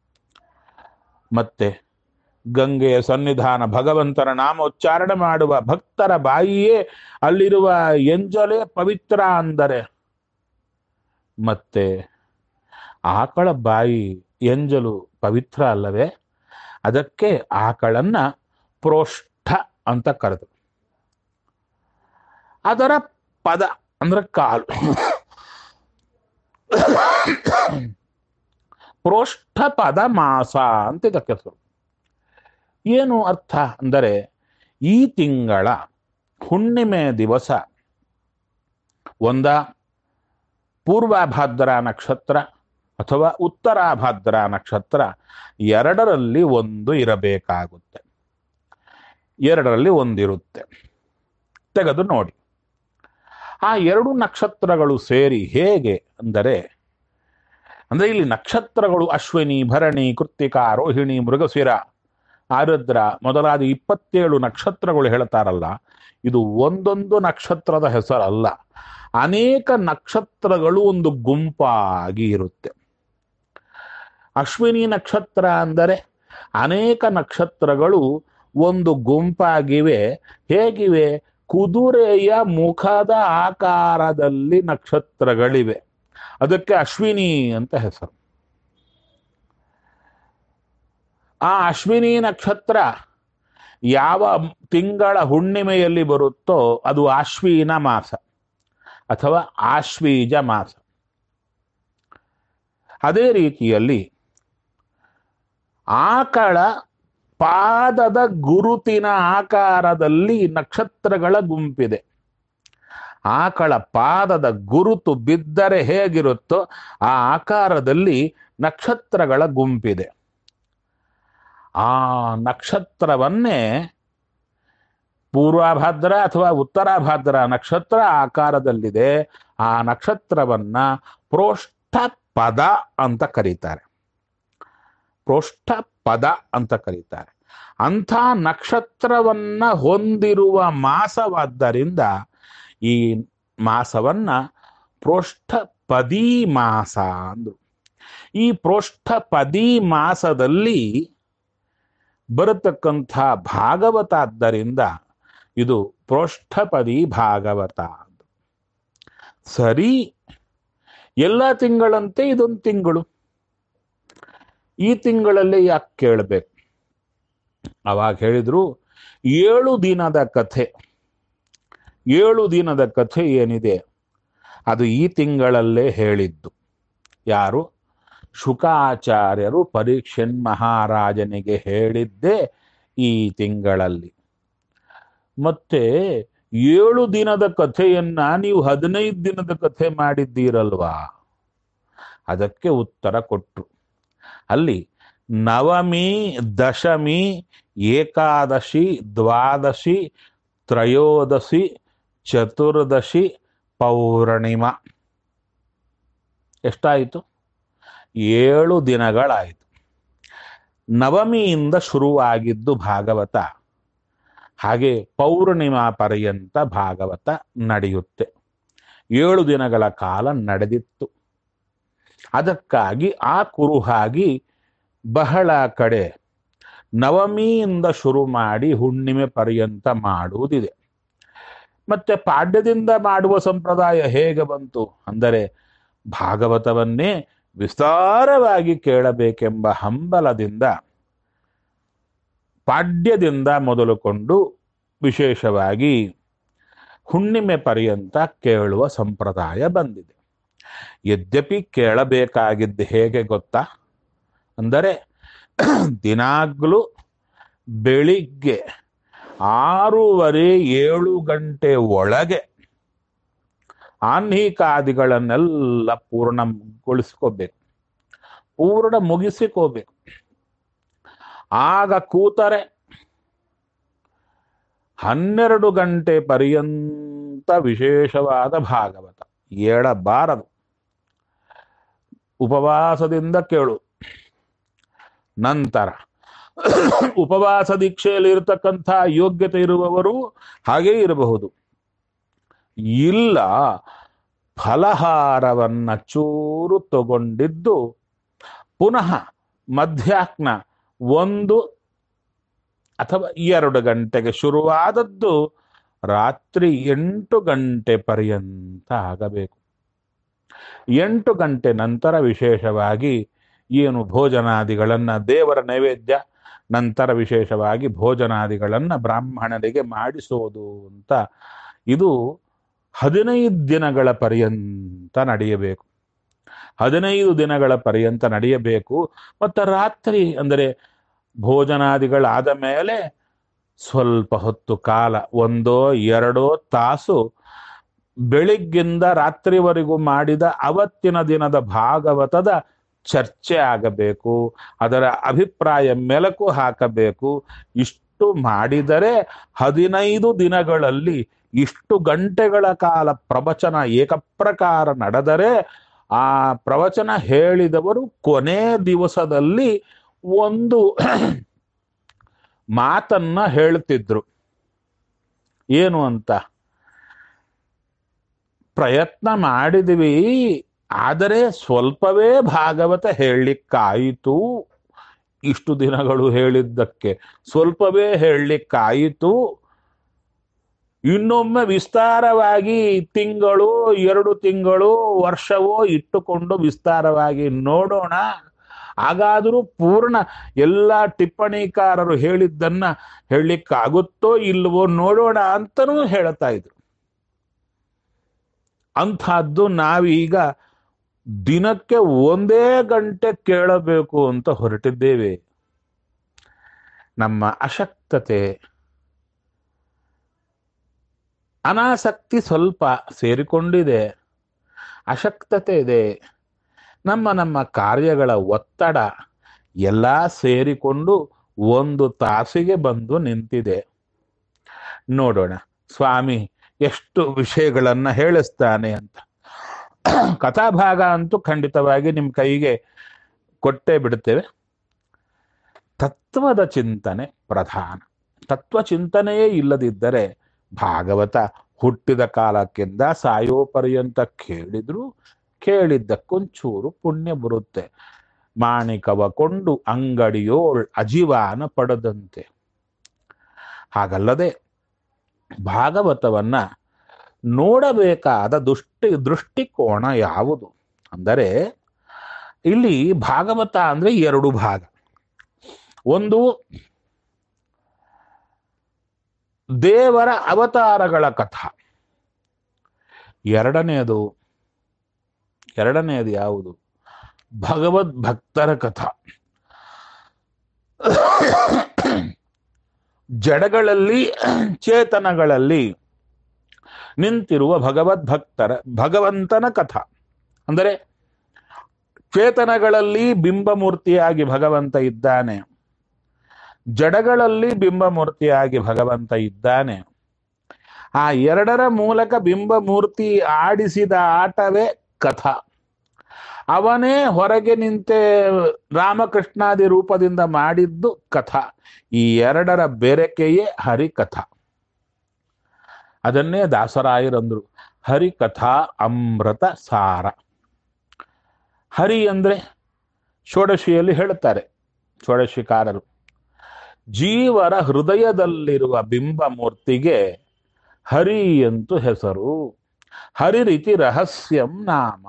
ಮತ್ತೆ ಗಂಗೆಯ ಸನ್ನಿಧಾನ ಭಗವಂತನ ನಾಮ ಉಚ್ಚಾರಣೆ ಮಾಡುವ ಭಕ್ತರ ಬಾಯಿಯೇ ಅಲ್ಲಿರುವ ಎಂಜಲೇ ಪವಿತ್ರ ಅಂದರೆ ಮತ್ತೆ ಆಕಳ ಬಾಯಿ ಎಂಜಲು ಪವಿತ್ರ ಅಲ್ಲವೇ ಅದಕ್ಕೆ ಆಕಳನ್ನ ಪ್ರೋಷ್ಠ ಅಂತ ಕರೆದು ಅದರ ಪದ ಅಂದ್ರೆ ಕಾಲು ಪ್ರೋಷ್ಠ ಪದ ಮಾಸ ಅಂತ ಇದಕ್ಕೆ ಹೆಸರು ಏನು ಅರ್ಥ ಅಂದರೆ ಈ ತಿಂಗಳ ಹುಣ್ಣಿಮೆ ದಿವಸ ಒಂದ ಪೂರ್ವಭಾದ್ರ ನಕ್ಷತ್ರ ಅಥವಾ ಉತ್ತರಾಭಾದ್ರ ನಕ್ಷತ್ರ ಎರಡರಲ್ಲಿ ಒಂದು ಇರಬೇಕಾಗುತ್ತೆ ಎರಡರಲ್ಲಿ ಒಂದಿರುತ್ತೆ ತೆಗೆದು ನೋಡಿ ಆ ಎರಡು ನಕ್ಷತ್ರಗಳು ಸೇರಿ ಹೇಗೆ ಅಂದರೆ ಅಂದ್ರೆ ಇಲ್ಲಿ ನಕ್ಷತ್ರಗಳು ಅಶ್ವಿನಿ ಭರಣಿ ಕೃತ್ತಿಕಾ ರೋಹಿಣಿ ಮೃಗಶಿರ ಆರುದ್ರ ಮೊದಲಾದ ಇಪ್ಪತ್ತೇಳು ನಕ್ಷತ್ರಗಳು ಹೇಳ್ತಾರಲ್ಲ ಇದು ಒಂದೊಂದು ನಕ್ಷತ್ರದ ಹೆಸರಲ್ಲ ಅನೇಕ ನಕ್ಷತ್ರಗಳು ಒಂದು ಗುಂಪಾಗಿ ಇರುತ್ತೆ ಅಶ್ವಿನಿ ನಕ್ಷತ್ರ ಅಂದರೆ ಅನೇಕ ನಕ್ಷತ್ರಗಳು ಒಂದು ಗುಂಪಾಗಿವೆ ಹೇಗಿವೆ ಕುದುರೆಯ ಮುಖದ ಆಕಾರದಲ್ಲಿ ನಕ್ಷತ್ರಗಳಿವೆ ಅದಕ್ಕೆ ಅಶ್ವಿನಿ ಅಂತ ಹೆಸರು ಆ ಅಶ್ವಿನಿ ನಕ್ಷತ್ರ ಯಾವ ತಿಂಗಳ ಹುಣ್ಣಿಮೆಯಲ್ಲಿ ಬರುತ್ತೋ ಅದು ಆಶ್ವೀನ ಮಾಸ ಅಥವಾ ಆಶ್ವೀಜ ಮಾಸ ಅದೇ ರೀತಿಯಲ್ಲಿ ಆಕಳ ಪಾದದ ಗುರುತಿನ ಆಕಾರದಲ್ಲಿ ನಕ್ಷತ್ರಗಳ ಗುಂಪಿದೆ ಆಕಳ ಪಾದದ ಗುರುತು ಬಿದ್ದರೆ ಹೇಗಿರುತ್ತೋ ಆ ಆಕಾರದಲ್ಲಿ ನಕ್ಷತ್ರಗಳ ಗುಂಪಿದೆ ಆ ನಕ್ಷತ್ರವನ್ನೇ ಪೂರ್ವಭಾದ್ರ ಅಥವಾ ಉತ್ತರಾಭಾದ್ರ ನಕ್ಷತ್ರ ಆಕಾರದಲ್ಲಿದೆ ಆ ನಕ್ಷತ್ರವನ್ನ ಪ್ರೋಷ್ಠ ಪದ ಅಂತ ಕರೀತಾರೆ ಪ್ರೋಷ್ಠ ಪದ ಅಂತ ಕರೀತಾರೆ ಅಂಥ ನಕ್ಷತ್ರವನ್ನ ಹೊಂದಿರುವ ಮಾಸವಾದ್ದರಿಂದ ಈ ಮಾಸವನ್ನ ಪ್ರೋಷ್ಠ ಪದಿ ಮಾಸ ಅಂದ್ರು ಈ ಪ್ರೋಷ್ಠ ಪದಿ ಮಾಸದಲ್ಲಿ ಬರತಕ್ಕಂಥ ಭಾಗವತ ಆದ್ದರಿಂದ ಇದು ಪ್ರೋಷ್ಠಪದಿ ಭಾಗವತ ಸರಿ ಎಲ್ಲ ತಿಂಗಳಂತೆ ಇದೊಂದು ತಿಂಗಳು ಈ ತಿಂಗಳಲ್ಲಿ ಯಾಕೆ ಕೇಳಬೇಕು ಅವಾಗ ಹೇಳಿದ್ರು ಏಳು ದಿನದ ಕಥೆ ಏಳು ದಿನದ ಕಥೆ ಏನಿದೆ ಅದು ಈ ತಿಂಗಳಲ್ಲೇ ಹೇಳಿದ್ದು ಯಾರು ಶುಕಾಚಾರ್ಯರು ಪರೀಕ್ಷನ್ ಮಹಾರಾಜನಿಗೆ ಹೇಳಿದ್ದೇ ಈ ತಿಂಗಳಲ್ಲಿ ಮತ್ತೆ ಏಳು ದಿನದ ಕಥೆಯನ್ನ ನೀವು ಹದಿನೈದು ದಿನದ ಕಥೆ ಮಾಡಿದ್ದೀರಲ್ವಾ ಅದಕ್ಕೆ ಉತ್ತರ ಕೊಟ್ರು ಅಲ್ಲಿ ನವಮಿ ದಶಮಿ ಏಕಾದಶಿ ದ್ವಾದಶಿ ತ್ರಯೋದಶಿ ಚತುರ್ದಶಿ ಪೌರ್ಣಿಮಾ ಎಷ್ಟಾಯಿತು ಏಳು ದಿನಗಳಾಯಿತು ನವಮಿಯಿಂದ ಶುರುವಾಗಿದ್ದು ಭಾಗವತ ಹಾಗೆ ಪೌರ್ಣಿಮಾ ಪರ್ಯಂತ ಭಾಗವತ ನಡೆಯುತ್ತೆ ಏಳು ದಿನಗಳ ಕಾಲ ನಡೆದಿತ್ತು ಅದಕ್ಕಾಗಿ ಆ ಕುರುಹಾಗಿ ಬಹಳ ಕಡೆ ನವಮಿಯಿಂದ ಶುರು ಮಾಡಿ ಹುಣ್ಣಿಮೆ ಪರ್ಯಂತ ಮಾಡುವುದಿದೆ ಮತ್ತೆ ಪಾಡ್ಯದಿಂದ ಮಾಡುವ ಸಂಪ್ರದಾಯ ಹೇಗೆ ಬಂತು ಅಂದರೆ ಭಾಗವತವನ್ನೇ ವಿಸ್ತಾರವಾಗಿ ಕೇಳಬೇಕೆಂಬ ಹಂಬಲದಿಂದ ಪಾಡ್ಯದಿಂದ ಮೊದಲುಕೊಂಡು ವಿಶೇಷವಾಗಿ ಹುಣ್ಣಿಮೆ ಪರ್ಯಂತ ಕೇಳುವ ಸಂಪ್ರದಾಯ ಬಂದಿದೆ ಯದ್ಯಪಿ ಕೇಳಬೇಕಾಗಿದ್ದು ಹೇಗೆ ಗೊತ್ತಾ ಅಂದರೆ ದಿನಾಗ್ಲೂ ಬೆಳಿಗ್ಗೆ ಆರೂವರೆ ಏಳು ಗಂಟೆ ಒಳಗೆ ಆನ್ಹಿಕಾದಿಗಳನ್ನೆಲ್ಲ ಪೂರ್ಣಗೊಳಿಸ್ಕೋಬೇಕು ಪೂರ್ಣ ಮುಗಿಸಿಕೋಬೇಕು ಆಗ ಕೂತರೆ ಹನ್ನೆರಡು ಗಂಟೆ ಪರ್ಯಂತ ವಿಶೇಷವಾದ ಭಾಗವತ ಏಳಬಾರದು ಉಪವಾಸದಿಂದ ಕೇಳು ನಂತರ ಉಪವಾಸ ದೀಕ್ಷೆಯಲ್ಲಿ ಇರತಕ್ಕಂಥ ಯೋಗ್ಯತೆ ಇರುವವರು ಹಾಗೇ ಇರಬಹುದು ಇಲ್ಲ ಫಲಹಾರವನ್ನ ಚೂರು ತಗೊಂಡಿದ್ದು ಪುನಃ ಮಧ್ಯಾಹ್ನ ಒಂದು ಅಥವಾ ಎರಡು ಗಂಟೆಗೆ ಶುರುವಾದದ್ದು ರಾತ್ರಿ ಎಂಟು ಗಂಟೆ ಪರ್ಯಂತ ಆಗಬೇಕು ಎಂಟು ಗಂಟೆ ನಂತರ ವಿಶೇಷವಾಗಿ ಏನು ಭೋಜನಾದಿಗಳನ್ನು ದೇವರ ನೈವೇದ್ಯ ನಂತರ ವಿಶೇಷವಾಗಿ ಭೋಜನಾದಿಗಳನ್ನು ಬ್ರಾಹ್ಮಣರಿಗೆ ಮಾಡಿಸೋದು ಅಂತ ಇದು ಹದಿನೈದು ದಿನಗಳ ಪರ್ಯಂತ ನಡೆಯಬೇಕು ಹದಿನೈದು ದಿನಗಳ ಪರ್ಯಂತ ನಡೆಯಬೇಕು ಮತ್ತು ರಾತ್ರಿ ಅಂದರೆ ಭೋಜನಾದಿಗಳಾದ ಮೇಲೆ ಸ್ವಲ್ಪ ಹೊತ್ತು ಕಾಲ ಒಂದೋ ಎರಡೋ ತಾಸು ಬೆಳಿಗ್ಗಿಂದ ರಾತ್ರಿವರೆಗೂ ಮಾಡಿದ ಅವತ್ತಿನ ದಿನದ ಭಾಗವತದ ಚರ್ಚೆ ಆಗಬೇಕು ಅದರ ಅಭಿಪ್ರಾಯ ಮೆಲಕು ಹಾಕಬೇಕು ಇಷ್ಟು ಮಾಡಿದರೆ ಹದಿನೈದು ದಿನಗಳಲ್ಲಿ ಇಷ್ಟು ಗಂಟೆಗಳ ಕಾಲ ಪ್ರವಚನ ಏಕಪ್ರಕಾರ ನಡೆದರೆ ಆ ಪ್ರವಚನ ಹೇಳಿದವರು ಕೊನೆ ದಿವಸದಲ್ಲಿ ಒಂದು ಮಾತನ್ನ ಹೇಳ್ತಿದ್ರು ಏನು ಅಂತ ಪ್ರಯತ್ನ ಮಾಡಿದ್ವಿ ಆದರೆ ಸ್ವಲ್ಪವೇ ಭಾಗವತ ಹೇಳಲಿಕ್ಕಾಯಿತು ಇಷ್ಟು ದಿನಗಳು ಹೇಳಿದ್ದಕ್ಕೆ ಸ್ವಲ್ಪವೇ ಹೇಳಲಿಕ್ಕಾಯಿತು ಇನ್ನೊಮ್ಮೆ ವಿಸ್ತಾರವಾಗಿ ತಿಂಗಳು ಎರಡು ತಿಂಗಳು ವರ್ಷವೋ ಇಟ್ಟುಕೊಂಡು ವಿಸ್ತಾರವಾಗಿ ನೋಡೋಣ ಹಾಗಾದರೂ ಪೂರ್ಣ ಎಲ್ಲ ಟಿಪ್ಪಣಿಕಾರರು ಹೇಳಿದ್ದನ್ನ ಹೇಳಲಿಕ್ಕಾಗುತ್ತೋ ಇಲ್ವೋ ನೋಡೋಣ ಅಂತನೂ ಹೇಳ್ತಾ ಇದ್ರು ಅಂಥದ್ದು ನಾವೀಗ ದಿನಕ್ಕೆ ಒಂದೇ ಗಂಟೆ ಕೇಳಬೇಕು ಅಂತ ಹೊರಟಿದ್ದೇವೆ ನಮ್ಮ ಅಶಕ್ತತೆ ಅನಾಸಕ್ತಿ ಸ್ವಲ್ಪ ಸೇರಿಕೊಂಡಿದೆ ಅಶಕ್ತತೆ ಇದೆ ನಮ್ಮ ನಮ್ಮ ಕಾರ್ಯಗಳ ಒತ್ತಡ ಎಲ್ಲ ಸೇರಿಕೊಂಡು ಒಂದು ತಾಸಿಗೆ ಬಂದು ನಿಂತಿದೆ ನೋಡೋಣ ಸ್ವಾಮಿ ಎಷ್ಟು ವಿಷಯಗಳನ್ನ ಹೇಳಿಸ್ತಾನೆ ಅಂತ ಕಥಾಭಾಗ ಅಂತೂ ಖಂಡಿತವಾಗಿ ನಿಮ್ಮ ಕೈಗೆ ಕೊಟ್ಟೇ ಬಿಡುತ್ತೇವೆ ತತ್ವದ ಚಿಂತನೆ ಪ್ರಧಾನ ತತ್ವ ಚಿಂತನೆಯೇ ಇಲ್ಲದಿದ್ದರೆ ಭಾಗವತ ಹುಟ್ಟಿದ ಕಾಲಕ್ಕಿಂತ ಸಾಯೋ ಪರ್ಯಂತ ಕೇಳಿದ್ರು ಕೇಳಿದ್ದಕ್ಕೊಂಚೂರು ಪುಣ್ಯ ಬರುತ್ತೆ ಮಾಣಿಕವ ಕೊಂಡು ಅಂಗಡಿಯೋಳ್ ಅಜೀವಾನ ಪಡೆದಂತೆ ಹಾಗಲ್ಲದೆ ಭಾಗವತವನ್ನ ನೋಡಬೇಕಾದ ದೃಷ್ಟಿ ದೃಷ್ಟಿಕೋನ ಯಾವುದು ಅಂದರೆ ಇಲ್ಲಿ ಭಾಗವತ ಅಂದ್ರೆ ಎರಡು ಭಾಗ ಒಂದು ದೇವರ ಅವತಾರಗಳ ಕಥಾ ಎರಡನೆಯದು ಎರಡನೆಯದು ಯಾವುದು ಭಗವದ್ ಭಕ್ತರ ಕಥಾ ಜಡಗಳಲ್ಲಿ ಚೇತನಗಳಲ್ಲಿ ನಿಂತಿರುವ ಭಗವದ್ಭಕ್ತರ ಭಗವಂತನ ಕಥಾ ಅಂದರೆ ಚೇತನಗಳಲ್ಲಿ ಬಿಂಬಮೂರ್ತಿಯಾಗಿ ಭಗವಂತ ಇದ್ದಾನೆ ಜಡಗಳಲ್ಲಿ ಬಿಂಬಮೂರ್ತಿಯಾಗಿ ಭಗವಂತ ಇದ್ದಾನೆ ಆ ಎರಡರ ಮೂಲಕ ಬಿಂಬಮೂರ್ತಿ ಆಡಿಸಿದ ಆಟವೇ ಕಥಾ ಅವನೇ ಹೊರಗೆ ನಿಂತೆ ರಾಮಕೃಷ್ಣಾದಿ ರೂಪದಿಂದ ಮಾಡಿದ್ದು ಕಥಾ ಈ ಎರಡರ ಬೆರಕೆಯೇ ಹರಿಕಥಾ ಅದನ್ನೇ ದಾಸರಾಯರಂದ್ರು ಹರಿಕಥಾ ಅಮೃತ ಸಾರ ಹರಿ ಅಂದ್ರೆ ಷೋಡಶಿಯಲ್ಲಿ ಹೇಳುತ್ತಾರೆ ಷೋಡಶಿಕಾರರು ಜೀವರ ಹೃದಯದಲ್ಲಿರುವ ಬಿಂಬ ಮೂರ್ತಿಗೆ ಹರಿ ಅಂತೂ ಹೆಸರು ಹರಿ ರೀತಿ ರಹಸ್ಯಂ ನಾಮ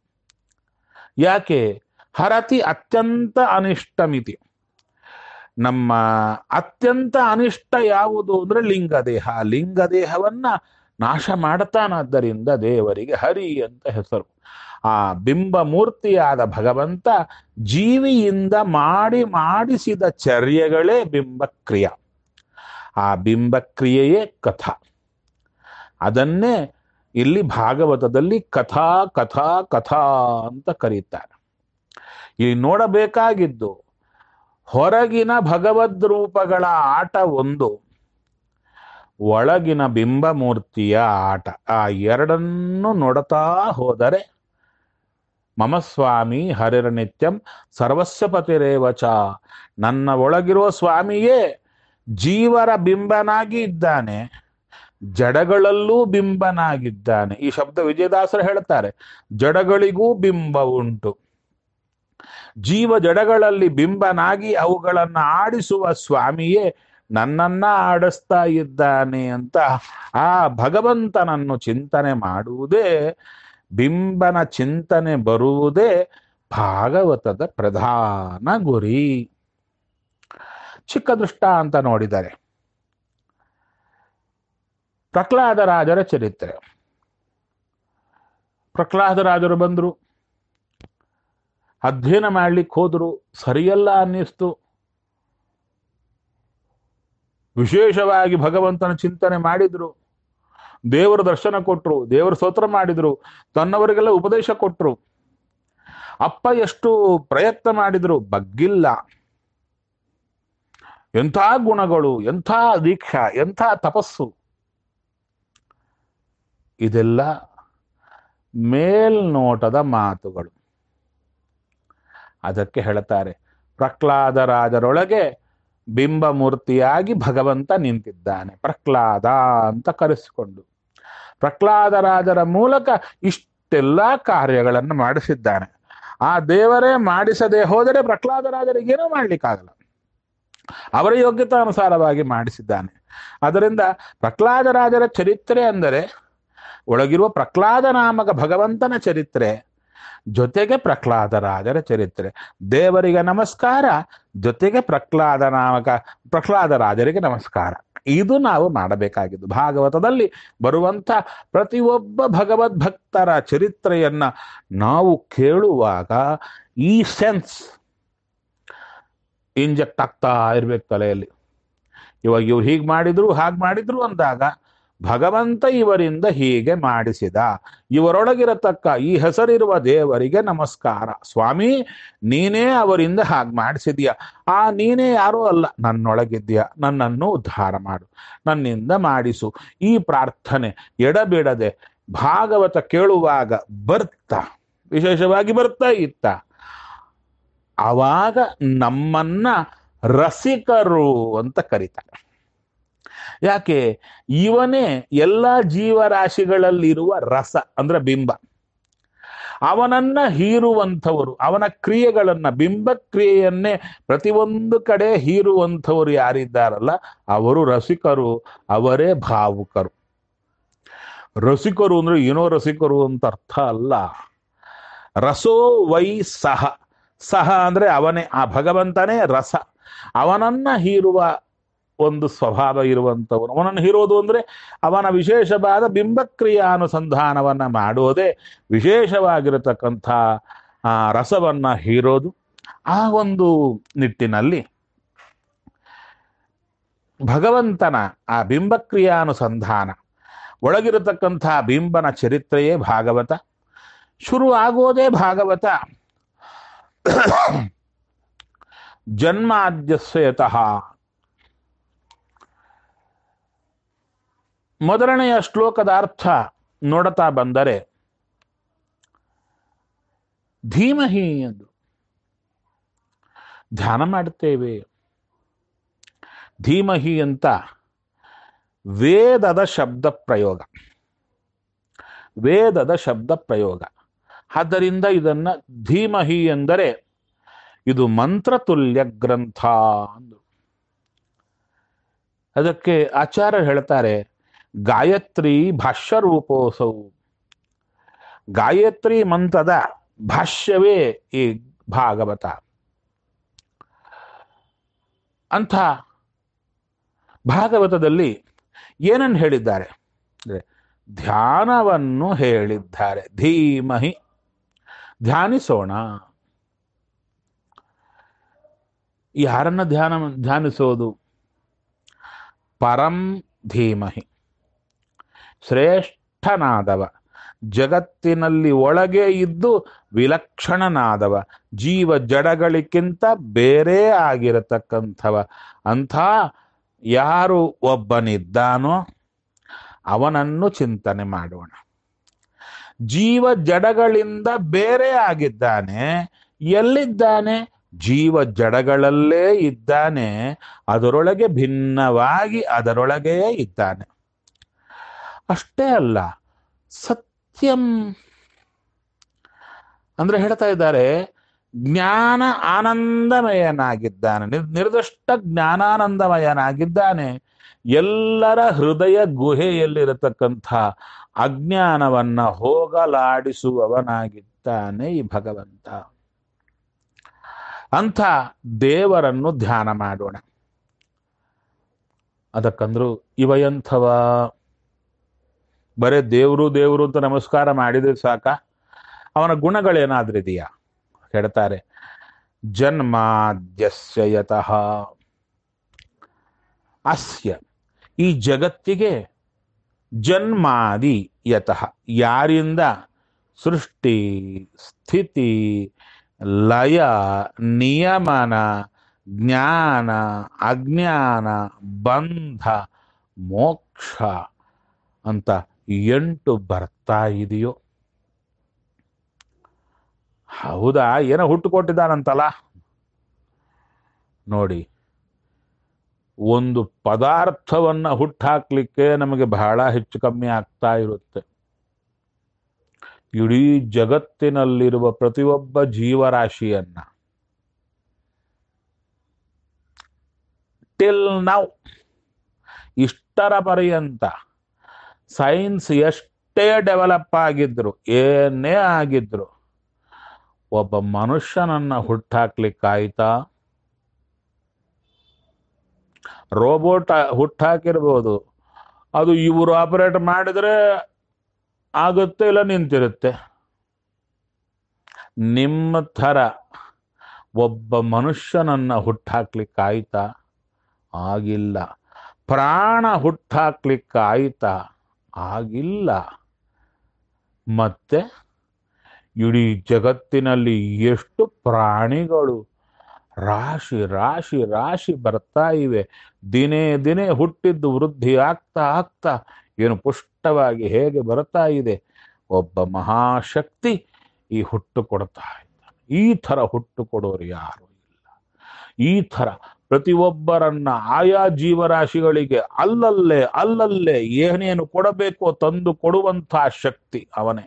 ಯಾಕೆ ಹರತಿ ಅತ್ಯಂತ ಅನಿಷ್ಟಮಿತಿ ನಮ್ಮ ಅತ್ಯಂತ ಅನಿಷ್ಟ ಯಾವುದು ಅಂದ್ರೆ ಲಿಂಗದೇಹ ಲಿಂಗದೇಹವನ್ನ ನಾಶ ಮಾಡುತ್ತಾನಾದ್ದರಿಂದ ದೇವರಿಗೆ ಹರಿ ಅಂತ ಹೆಸರು ಆ ಬಿಂಬ ಮೂರ್ತಿಯಾದ ಭಗವಂತ ಜೀವಿಯಿಂದ ಮಾಡಿ ಮಾಡಿಸಿದ ಚರ್ಯಗಳೇ ಬಿಂಬಕ್ರಿಯ ಆ ಬಿಂಬಕ್ರಿಯೆಯೇ ಕಥಾ ಅದನ್ನೇ ಇಲ್ಲಿ ಭಾಗವತದಲ್ಲಿ ಕಥಾ ಕಥಾ ಕಥಾ ಅಂತ ಕರೀತಾರೆ ಇಲ್ಲಿ ನೋಡಬೇಕಾಗಿದ್ದು ಹೊರಗಿನ ಭಗವದ್ ರೂಪಗಳ ಆಟ ಒಂದು ಒಳಗಿನ ಬಿಂಬ ಮೂರ್ತಿಯ ಆಟ ಆ ಎರಡನ್ನು ನೋಡುತ್ತಾ ಹೋದರೆ ಮಮ ಸ್ವಾಮಿ ಹರಿರನಿತ್ಯಂ ಸರ್ವಸ್ವ ಪತಿರೇವಚ ನನ್ನ ಒಳಗಿರುವ ಸ್ವಾಮಿಯೇ ಜೀವರ ಬಿಂಬನಾಗಿ ಇದ್ದಾನೆ ಜಡಗಳಲ್ಲೂ ಬಿಂಬನಾಗಿದ್ದಾನೆ ಈ ಶಬ್ದ ವಿಜಯದಾಸರು ಹೇಳ್ತಾರೆ ಜಡಗಳಿಗೂ ಬಿಂಬ ಉಂಟು ಜೀವ ಜಡಗಳಲ್ಲಿ ಬಿಂಬನಾಗಿ ಅವುಗಳನ್ನು ಆಡಿಸುವ ಸ್ವಾಮಿಯೇ ನನ್ನನ್ನ ಆಡಿಸ್ತಾ ಇದ್ದಾನೆ ಅಂತ ಆ ಭಗವಂತನನ್ನು ಚಿಂತನೆ ಮಾಡುವುದೇ ಬಿಂಬನ ಚಿಂತನೆ ಬರುವುದೇ ಭಾಗವತದ ಪ್ರಧಾನ ಗುರಿ ಚಿಕ್ಕ ದೃಷ್ಟ ಅಂತ ನೋಡಿದರೆ ಪ್ರಹ್ಲಾದರಾಜರ ಚರಿತ್ರೆ ಪ್ರಹ್ಲಾದರಾಜರು ಬಂದರು ಅಧ್ಯಯನ ಮಾಡ್ಲಿಕ್ಕೆ ಹೋದ್ರು ಸರಿಯಲ್ಲ ಅನ್ನಿಸ್ತು ವಿಶೇಷವಾಗಿ ಭಗವಂತನ ಚಿಂತನೆ ಮಾಡಿದ್ರು ದೇವರ ದರ್ಶನ ಕೊಟ್ರು ದೇವರ ಸ್ತೋತ್ರ ಮಾಡಿದ್ರು ತನ್ನವರಿಗೆಲ್ಲ ಉಪದೇಶ ಕೊಟ್ರು ಅಪ್ಪ ಎಷ್ಟು ಪ್ರಯತ್ನ ಮಾಡಿದ್ರು ಬಗ್ಗಿಲ್ಲ ಎಂಥ ಗುಣಗಳು ಎಂಥ ದೀಕ್ಷಾ ಎಂಥ ತಪಸ್ಸು ಇದೆಲ್ಲ ಮೇಲ್ನೋಟದ ಮಾತುಗಳು ಅದಕ್ಕೆ ಹೇಳ್ತಾರೆ ಪ್ರಹ್ಲಾದರಾಜರೊಳಗೆ ಬಿಂಬ ಮೂರ್ತಿಯಾಗಿ ಭಗವಂತ ನಿಂತಿದ್ದಾನೆ ಪ್ರಹ್ಲಾದ ಅಂತ ಕರೆಸಿಕೊಂಡು ಪ್ರಹ್ಲಾದರಾಜರ ಮೂಲಕ ಇಷ್ಟೆಲ್ಲ ಕಾರ್ಯಗಳನ್ನು ಮಾಡಿಸಿದ್ದಾನೆ ಆ ದೇವರೇ ಮಾಡಿಸದೆ ಹೋದರೆ ಪ್ರಹ್ಲಾದರಾಜರಿಗೇನೂ ಮಾಡ್ಲಿಕ್ಕಾಗಲ್ಲ ಅವರ ಯೋಗ್ಯತಾನುಸಾರವಾಗಿ ಮಾಡಿಸಿದ್ದಾನೆ ಅದರಿಂದ ಪ್ರಹ್ಲಾದರಾಜರ ಚರಿತ್ರೆ ಅಂದರೆ ಒಳಗಿರುವ ಪ್ರಹ್ಲಾದ ನಾಮಕ ಭಗವಂತನ ಚರಿತ್ರೆ ಜೊತೆಗೆ ಪ್ರಹ್ಲಾದರಾಜರ ಚರಿತ್ರೆ ದೇವರಿಗೆ ನಮಸ್ಕಾರ ಜೊತೆಗೆ ಪ್ರಹ್ಲಾದ ನಾಮಕ ಪ್ರಹ್ಲಾದರಾಜರಿಗೆ ನಮಸ್ಕಾರ ಇದು ನಾವು ಮಾಡಬೇಕಾಗಿದ್ದು ಭಾಗವತದಲ್ಲಿ ಬರುವಂಥ ಪ್ರತಿಯೊಬ್ಬ ಭಗವದ್ಭಕ್ತರ ಚರಿತ್ರೆಯನ್ನ ನಾವು ಕೇಳುವಾಗ ಈ ಸೆನ್ಸ್ ಇಂಜೆಕ್ಟ್ ಆಗ್ತಾ ಇರ್ಬೇಕು ತಲೆಯಲ್ಲಿ ಇವಾಗ ಇವ್ರು ಹೀಗೆ ಮಾಡಿದ್ರು ಹಾಗೆ ಮಾಡಿದ್ರು ಅಂದಾಗ ಭಗವಂತ ಇವರಿಂದ ಹೀಗೆ ಮಾಡಿಸಿದ ಇವರೊಳಗಿರತಕ್ಕ ಈ ಹೆಸರಿರುವ ದೇವರಿಗೆ ನಮಸ್ಕಾರ ಸ್ವಾಮಿ ನೀನೇ ಅವರಿಂದ ಹಾಗೆ ಮಾಡಿಸಿದ್ಯಾ ಆ ನೀನೇ ಯಾರೂ ಅಲ್ಲ ನನ್ನೊಳಗಿದ್ಯಾ ನನ್ನನ್ನು ಉದ್ಧಾರ ಮಾಡು ನನ್ನಿಂದ ಮಾಡಿಸು ಈ ಪ್ರಾರ್ಥನೆ ಎಡಬಿಡದೆ ಭಾಗವತ ಕೇಳುವಾಗ ಬರ್ತಾ ವಿಶೇಷವಾಗಿ ಬರ್ತಾ ಇತ್ತ ಆವಾಗ ನಮ್ಮನ್ನ ರಸಿಕರು ಅಂತ ಕರೀತಾರೆ ಯಾಕೆ ಇವನೇ ಎಲ್ಲ ಜೀವರಾಶಿಗಳಲ್ಲಿರುವ ರಸ ಅಂದ್ರೆ ಬಿಂಬ ಅವನನ್ನ ಹೀರುವಂಥವರು ಅವನ ಕ್ರಿಯೆಗಳನ್ನ ಬಿಂಬ ಕ್ರಿಯೆಯನ್ನೇ ಪ್ರತಿಯೊಂದು ಕಡೆ ಹೀರುವಂಥವರು ಯಾರಿದ್ದಾರಲ್ಲ ಅವರು ರಸಿಕರು ಅವರೇ ಭಾವುಕರು ರಸಿಕರು ಅಂದ್ರೆ ಏನೋ ರಸಿಕರು ಅಂತ ಅರ್ಥ ಅಲ್ಲ ರಸೋ ವೈ ಸಹ ಸಹ ಅಂದ್ರೆ ಅವನೇ ಆ ಭಗವಂತನೇ ರಸ ಅವನನ್ನ ಹೀರುವ ಒಂದು ಸ್ವಭಾವ ಇರುವಂಥವನು ಅವನನ್ನು ಹೀರೋದು ಅಂದರೆ ಅವನ ವಿಶೇಷವಾದ ಬಿಂಬಕ್ರಿಯಾನುಸಂಧಾನವನ್ನ ಮಾಡುವುದೇ ವಿಶೇಷವಾಗಿರತಕ್ಕಂಥ ಆ ರಸವನ್ನ ಹೀರೋದು ಆ ಒಂದು ನಿಟ್ಟಿನಲ್ಲಿ ಭಗವಂತನ ಆ ಬಿಂಬಕ್ರಿಯಾನುಸಂಧಾನ ಒಳಗಿರತಕ್ಕಂಥ ಬಿಂಬನ ಚರಿತ್ರೆಯೇ ಭಾಗವತ ಶುರು ಆಗೋದೇ ಭಾಗವತ ಜನ್ಮಾದ್ಯಸ್ಯತಃ ಮೊದಲನೆಯ ಶ್ಲೋಕದ ಅರ್ಥ ನೋಡುತ್ತಾ ಬಂದರೆ ಧೀಮಹಿ ಎಂದು ಧ್ಯಾನ ಮಾಡುತ್ತೇವೆ ಧೀಮಹಿ ಅಂತ ವೇದದ ಶಬ್ದ ಪ್ರಯೋಗ ವೇದದ ಶಬ್ದ ಪ್ರಯೋಗ ಆದ್ದರಿಂದ ಇದನ್ನ ಧೀಮಹಿ ಎಂದರೆ ಇದು ಮಂತ್ರತುಲ್ಯ ಗ್ರಂಥ ಅಂದು ಅದಕ್ಕೆ ಆಚಾರ್ಯ ಹೇಳ್ತಾರೆ ಗಾಯತ್ರಿ ಭಾಷ್ಯ ರೂಪೋಸೌ ಗಾಯತ್ರಿ ಮಂತ್ರದ ಭಾಷ್ಯವೇ ಈ ಭಾಗವತ ಅಂಥ ಭಾಗವತದಲ್ಲಿ ಏನನ್ನು ಹೇಳಿದ್ದಾರೆ ಅಂದ್ರೆ ಧ್ಯಾನವನ್ನು ಹೇಳಿದ್ದಾರೆ ಧೀಮಹಿ ಧ್ಯಾನಿಸೋಣ ಯಾರನ್ನ ಧ್ಯಾನ ಧ್ಯಾನಿಸೋದು ಪರಂ ಧೀಮಹಿ ಶ್ರೇಷ್ಠನಾದವ ಜಗತ್ತಿನಲ್ಲಿ ಒಳಗೆ ಇದ್ದು ವಿಲಕ್ಷಣನಾದವ ಜೀವ ಜಡಗಳಿಗಿಂತ ಬೇರೆ ಆಗಿರತಕ್ಕಂಥವ ಅಂಥ ಯಾರು ಒಬ್ಬನಿದ್ದಾನೋ ಅವನನ್ನು ಚಿಂತನೆ ಮಾಡೋಣ ಜೀವ ಜಡಗಳಿಂದ ಬೇರೆ ಆಗಿದ್ದಾನೆ ಎಲ್ಲಿದ್ದಾನೆ ಜೀವ ಜಡಗಳಲ್ಲೇ ಇದ್ದಾನೆ ಅದರೊಳಗೆ ಭಿನ್ನವಾಗಿ ಅದರೊಳಗೇ ಇದ್ದಾನೆ ಅಷ್ಟೇ ಅಲ್ಲ ಸತ್ಯಂ ಅಂದ್ರೆ ಹೇಳ್ತಾ ಇದ್ದಾರೆ ಜ್ಞಾನ ಆನಂದಮಯನಾಗಿದ್ದಾನೆ ನಿರ್- ನಿರ್ದಿಷ್ಟ ಜ್ಞಾನಾನಂದಮಯನಾಗಿದ್ದಾನೆ ಎಲ್ಲರ ಹೃದಯ ಗುಹೆಯಲ್ಲಿರತಕ್ಕಂಥ ಅಜ್ಞಾನವನ್ನ ಹೋಗಲಾಡಿಸುವವನಾಗಿದ್ದಾನೆ ಈ ಭಗವಂತ ಅಂಥ ದೇವರನ್ನು ಧ್ಯಾನ ಮಾಡೋಣ ಅದಕ್ಕಂದ್ರು ಇವ ಎಂಥವ ಬರೇ ದೇವ್ರು ದೇವ್ರು ಅಂತ ನಮಸ್ಕಾರ ಮಾಡಿದ್ರೆ ಸಾಕ ಅವನ ಗುಣಗಳೇನಾದ್ರೂ ಇದೆಯಾ ಹೇಳ್ತಾರೆ ಜನ್ಮಾದ್ಯಸ್ಯ ಯತಃ ಅಸ್ಯ ಈ ಜಗತ್ತಿಗೆ ಜನ್ಮಾದಿ ಯತಃ ಯಾರಿಂದ ಸೃಷ್ಟಿ ಸ್ಥಿತಿ ಲಯ ನಿಯಮನ ಜ್ಞಾನ ಅಜ್ಞಾನ ಬಂಧ ಮೋಕ್ಷ ಅಂತ ಎಂಟು ಬರ್ತಾ ಇದೆಯೋ ಹೌದಾ ಏನೋ ಹುಟ್ಟು ಕೊಟ್ಟಿದ್ದಾನಂತಲ್ಲ ನೋಡಿ ಒಂದು ಪದಾರ್ಥವನ್ನ ಹುಟ್ಟಾಕ್ಲಿಕ್ಕೆ ನಮಗೆ ಬಹಳ ಹೆಚ್ಚು ಕಮ್ಮಿ ಆಗ್ತಾ ಇರುತ್ತೆ ಇಡೀ ಜಗತ್ತಿನಲ್ಲಿರುವ ಪ್ರತಿಯೊಬ್ಬ ಜೀವರಾಶಿಯನ್ನ ಟಿಲ್ ನೌ ಇಷ್ಟರ ಪರ್ಯಂತ ಸೈನ್ಸ್ ಎಷ್ಟೇ ಡೆವಲಪ್ ಆಗಿದ್ರು ಏನೇ ಆಗಿದ್ರು ಒಬ್ಬ ಮನುಷ್ಯನನ್ನ ಹುಟ್ಟಾಕ್ಲಿಕ್ಕಾಯ್ತಾ ರೋಬೋಟ್ ಹುಟ್ಟಾಕಿರ್ಬೋದು ಅದು ಇವರು ಆಪರೇಟ್ ಮಾಡಿದ್ರೆ ಆಗುತ್ತೆ ಇಲ್ಲ ನಿಂತಿರುತ್ತೆ ನಿಮ್ಮ ಥರ ಒಬ್ಬ ಮನುಷ್ಯನನ್ನ ಹುಟ್ಟಾಕ್ಲಿಕ್ಕಾಯ್ತಾ ಆಗಿಲ್ಲ ಪ್ರಾಣ ಹುಟ್ಟಾಕ್ಲಿಕ್ಕಾಯ್ತಾ ಆಗಿಲ್ಲ ಮತ್ತೆ ಇಡೀ ಜಗತ್ತಿನಲ್ಲಿ ಎಷ್ಟು ಪ್ರಾಣಿಗಳು ರಾಶಿ ರಾಶಿ ರಾಶಿ ಬರ್ತಾ ಇವೆ ದಿನೇ ದಿನೇ ಹುಟ್ಟಿದ್ದು ವೃದ್ಧಿ ಆಗ್ತಾ ಆಗ್ತಾ ಏನು ಪುಷ್ಟವಾಗಿ ಹೇಗೆ ಬರ್ತಾ ಇದೆ ಒಬ್ಬ ಮಹಾಶಕ್ತಿ ಈ ಹುಟ್ಟು ಕೊಡ್ತಾ ಇದ್ದಾನೆ ಈ ಥರ ಹುಟ್ಟು ಕೊಡೋರು ಯಾರು ಇಲ್ಲ ಈ ಥರ ಪ್ರತಿಯೊಬ್ಬರನ್ನ ಆಯಾ ಜೀವರಾಶಿಗಳಿಗೆ ಅಲ್ಲಲ್ಲೇ ಅಲ್ಲಲ್ಲೇ ಏನೇನು ಕೊಡಬೇಕೋ ತಂದು ಕೊಡುವಂತಹ ಶಕ್ತಿ ಅವನೇ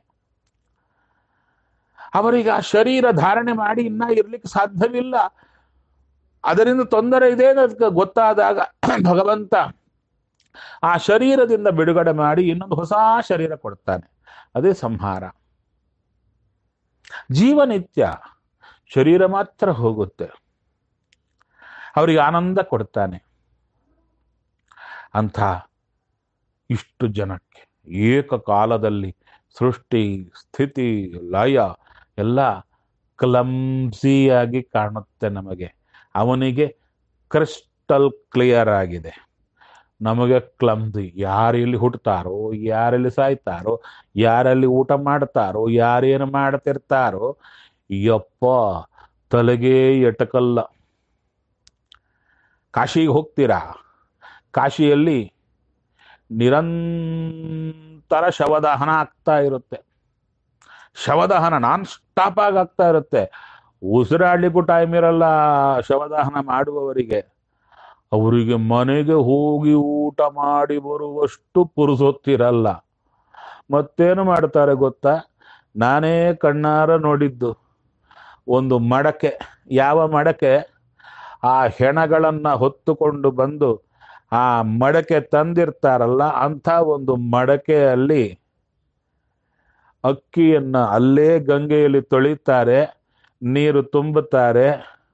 ಅವರಿಗೆ ಆ ಶರೀರ ಧಾರಣೆ ಮಾಡಿ ಇನ್ನ ಇರ್ಲಿಕ್ಕೆ ಸಾಧ್ಯವಿಲ್ಲ ಅದರಿಂದ ತೊಂದರೆ ಇದೆ ಅನ್ನೋದಕ್ಕೆ ಗೊತ್ತಾದಾಗ ಭಗವಂತ ಆ ಶರೀರದಿಂದ ಬಿಡುಗಡೆ ಮಾಡಿ ಇನ್ನೊಂದು ಹೊಸ ಶರೀರ ಕೊಡ್ತಾನೆ ಅದೇ ಸಂಹಾರ ಜೀವನಿತ್ಯ ಶರೀರ ಮಾತ್ರ ಹೋಗುತ್ತೆ ಅವರಿಗೆ ಆನಂದ ಕೊಡ್ತಾನೆ ಅಂಥ ಇಷ್ಟು ಜನಕ್ಕೆ ಏಕಕಾಲದಲ್ಲಿ ಸೃಷ್ಟಿ ಸ್ಥಿತಿ ಲಯ ಎಲ್ಲ ಕ್ಲಮ್ಸಿಯಾಗಿ ಕಾಣುತ್ತೆ ನಮಗೆ ಅವನಿಗೆ ಕ್ರಿಸ್ಟಲ್ ಕ್ಲಿಯರ್ ಆಗಿದೆ ನಮಗೆ ಕ್ಲಮ್ಸಿ ಯಾರೆಲ್ಲಿ ಹುಟ್ಟುತ್ತಾರೋ ಯಾರೆಲ್ಲಿ ಸಾಯ್ತಾರೋ ಯಾರಲ್ಲಿ ಊಟ ಮಾಡ್ತಾರೋ ಯಾರೇನು ಮಾಡ್ತಿರ್ತಾರೋ ಯಪ್ಪ ತಲೆಗೆ ಎಟಕಲ್ಲ ಕಾಶಿಗೆ ಹೋಗ್ತೀರಾ ಕಾಶಿಯಲ್ಲಿ ನಿರಂತರ ಶವದಹನ ಆಗ್ತಾ ಇರುತ್ತೆ ಶವದಹನ ನಾನ್ ಸ್ಟಾಪ್ ಆಗಿ ಆಗ್ತಾ ಇರುತ್ತೆ ಉಸಿರಾಡ್ಲಿಕ್ಕೂ ಟೈಮ್ ಇರಲ್ಲ ಶವದಹನ ಮಾಡುವವರಿಗೆ ಅವರಿಗೆ ಮನೆಗೆ ಹೋಗಿ ಊಟ ಮಾಡಿ ಬರುವಷ್ಟು ಪುರುಸೊತ್ತಿರಲ್ಲ ಮತ್ತೇನು ಮಾಡ್ತಾರೆ ಗೊತ್ತಾ ನಾನೇ ಕಣ್ಣಾರ ನೋಡಿದ್ದು ಒಂದು ಮಡಕೆ ಯಾವ ಮಡಕೆ ಆ ಹೆಣಗಳನ್ನ ಹೊತ್ತುಕೊಂಡು ಬಂದು ಆ ಮಡಕೆ ತಂದಿರ್ತಾರಲ್ಲ ಅಂಥ ಒಂದು ಮಡಕೆಯಲ್ಲಿ ಅಕ್ಕಿಯನ್ನ ಅಲ್ಲೇ ಗಂಗೆಯಲ್ಲಿ ತೊಳಿತಾರೆ ನೀರು ತುಂಬುತ್ತಾರೆ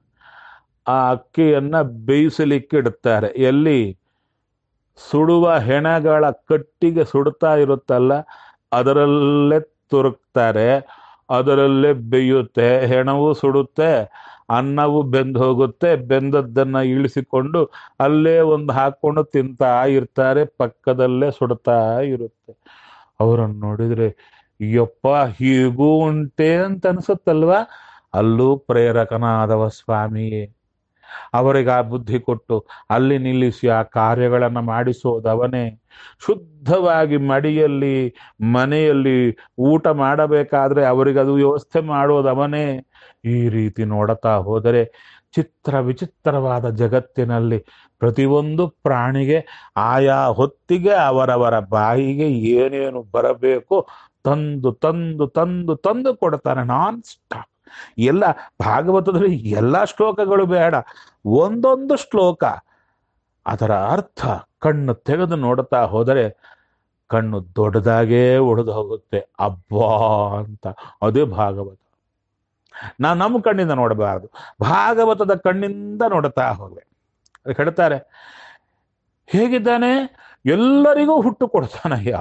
ಆ ಅಕ್ಕಿಯನ್ನ ಬೇಯಿಸಲಿಕ್ಕೆ ಇಡುತ್ತಾರೆ ಎಲ್ಲಿ ಸುಡುವ ಹೆಣಗಳ ಕಟ್ಟಿಗೆ ಸುಡ್ತಾ ಇರುತ್ತಲ್ಲ ಅದರಲ್ಲೇ ತುರುಕ್ತಾರೆ ಅದರಲ್ಲೇ ಬೇಯುತ್ತೆ ಹೆಣವು ಸುಡುತ್ತೆ ಅನ್ನವು ಬೆಂದು ಹೋಗುತ್ತೆ ಬೆಂದದ್ದನ್ನ ಇಳಿಸಿಕೊಂಡು ಅಲ್ಲೇ ಒಂದು ಹಾಕೊಂಡು ತಿಂತಾ ಇರ್ತಾರೆ ಪಕ್ಕದಲ್ಲೇ ಸುಡ್ತಾ ಇರುತ್ತೆ ಅವರನ್ನು ನೋಡಿದ್ರೆ ಯಪ್ಪ ಹೀಗೂ ಉಂಟೆ ಅಂತ ಅನ್ಸುತ್ತಲ್ವಾ ಅಲ್ಲೂ ಪ್ರೇರಕನಾದವ ಸ್ವಾಮಿಯೇ ಅವರಿಗೆ ಆ ಬುದ್ಧಿ ಕೊಟ್ಟು ಅಲ್ಲಿ ನಿಲ್ಲಿಸಿ ಆ ಕಾರ್ಯಗಳನ್ನು ಮಾಡಿಸೋದವನೇ ಶುದ್ಧವಾಗಿ ಮಡಿಯಲ್ಲಿ ಮನೆಯಲ್ಲಿ ಊಟ ಮಾಡಬೇಕಾದ್ರೆ ಅವರಿಗೆ ಅದು ವ್ಯವಸ್ಥೆ ಮಾಡೋದವನೇ ಈ ರೀತಿ ನೋಡುತ್ತಾ ಹೋದರೆ ಚಿತ್ರ ವಿಚಿತ್ರವಾದ ಜಗತ್ತಿನಲ್ಲಿ ಪ್ರತಿಯೊಂದು ಪ್ರಾಣಿಗೆ ಆಯಾ ಹೊತ್ತಿಗೆ ಅವರವರ ಬಾಯಿಗೆ ಏನೇನು ಬರಬೇಕು ತಂದು ತಂದು ತಂದು ತಂದು ಕೊಡ್ತಾನೆ ನಾನ್ ಸ್ಟಾಪ್ ಎಲ್ಲ ಭಾಗವತದಲ್ಲಿ ಎಲ್ಲ ಶ್ಲೋಕಗಳು ಬೇಡ ಒಂದೊಂದು ಶ್ಲೋಕ ಅದರ ಅರ್ಥ ಕಣ್ಣು ತೆಗೆದು ನೋಡುತ್ತಾ ಹೋದರೆ ಕಣ್ಣು ದೊಡ್ಡದಾಗೇ ಒಡೆದು ಹೋಗುತ್ತೆ ಅಬ್ಬಾ ಅಂತ ಅದೇ ಭಾಗವತ ನಾವು ನಮ್ಮ ಕಣ್ಣಿಂದ ನೋಡಬಾರದು ಭಾಗವತದ ಕಣ್ಣಿಂದ ನೋಡುತ್ತಾ ಹೋಗ್ಬೇಕು ಅದಕ್ಕೆ ಹೇಳ್ತಾರೆ ಹೇಗಿದ್ದಾನೆ ಎಲ್ಲರಿಗೂ ಹುಟ್ಟು ಕೊಡ್ತಾನಯ್ಯ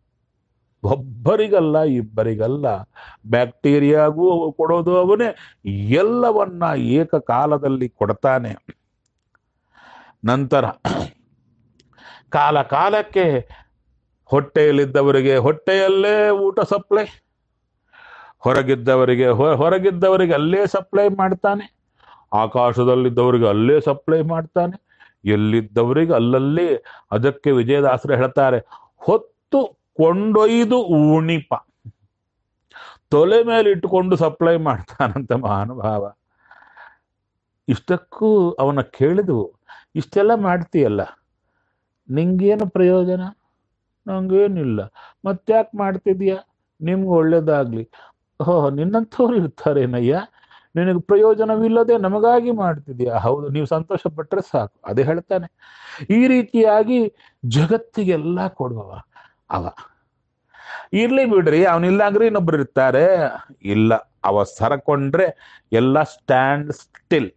ಒಬ್ಬರಿಗಲ್ಲ ಇಬ್ಬರಿಗಲ್ಲ ಬ್ಯಾಕ್ಟೀರಿಯಾಗೂ ಕೊಡೋದು ಅವನೇ ಎಲ್ಲವನ್ನ ಏಕಕಾಲದಲ್ಲಿ ಕೊಡ್ತಾನೆ ನಂತರ ಕಾಲ ಕಾಲಕ್ಕೆ ಹೊಟ್ಟೆಯಲ್ಲಿದ್ದವರಿಗೆ ಹೊಟ್ಟೆಯಲ್ಲೇ ಊಟ ಸಪ್ಲೈ ಹೊರಗಿದ್ದವರಿಗೆ ಹೊ- ಹೊರಗಿದ್ದವರಿಗೆ ಅಲ್ಲೇ ಸಪ್ಲೈ ಮಾಡ್ತಾನೆ ಆಕಾಶದಲ್ಲಿದ್ದವರಿಗೆ ಅಲ್ಲೇ ಸಪ್ಲೈ ಮಾಡ್ತಾನೆ ಎಲ್ಲಿದ್ದವರಿಗೆ ಅಲ್ಲಲ್ಲಿ ಅದಕ್ಕೆ ವಿಜಯದಾಸರು ಹೇಳ್ತಾರೆ ಹೊತ್ತು ಕೊಂಡೊಯ್ದು ಉಣಿಪ ತೊಲೆ ಮೇಲೆ ಇಟ್ಟುಕೊಂಡು ಸಪ್ಲೈ ಮಾಡ್ತಾನಂತ ಮಹಾನುಭಾವ ಇಷ್ಟಕ್ಕೂ ಅವನ ಕೇಳಿದ್ವು ಇಷ್ಟೆಲ್ಲ ಮಾಡ್ತೀಯಲ್ಲ ನಿಂಗೇನು ಪ್ರಯೋಜನ ನಂಗೇನಿಲ್ಲ ಮತ್ತ್ಯಾಕೆ ಮಾಡ್ತಿದ್ಯಾ ನಿಮ್ಗೆ ಒಳ್ಳೇದಾಗ್ಲಿ ಓಹೋ ನಿನ್ನಂಥವ್ರು ಇರ್ತಾರೇನಯ್ಯ ನಿನಗೆ ಪ್ರಯೋಜನವಿಲ್ಲದೆ ನಮಗಾಗಿ ಮಾಡ್ತಿದ್ಯಾ ಹೌದು ನೀವು ಸಂತೋಷ ಪಟ್ಟರೆ ಸಾಕು ಅದೇ ಹೇಳ್ತಾನೆ ಈ ರೀತಿಯಾಗಿ ಜಗತ್ತಿಗೆಲ್ಲ ಕೊಡುವವ ಅವ ಇರ್ಲಿ ಬಿಡ್ರಿ ಅವನಿಲ್ಲ ಅಂದ್ರೆ ಇನ್ನೊಬ್ರು ಇರ್ತಾರೆ ಇಲ್ಲ ಅವ ಸರಕೊಂಡ್ರೆ ಎಲ್ಲ ಸ್ಟ್ಯಾಂಡ್ ಸ್ಟಿಲ್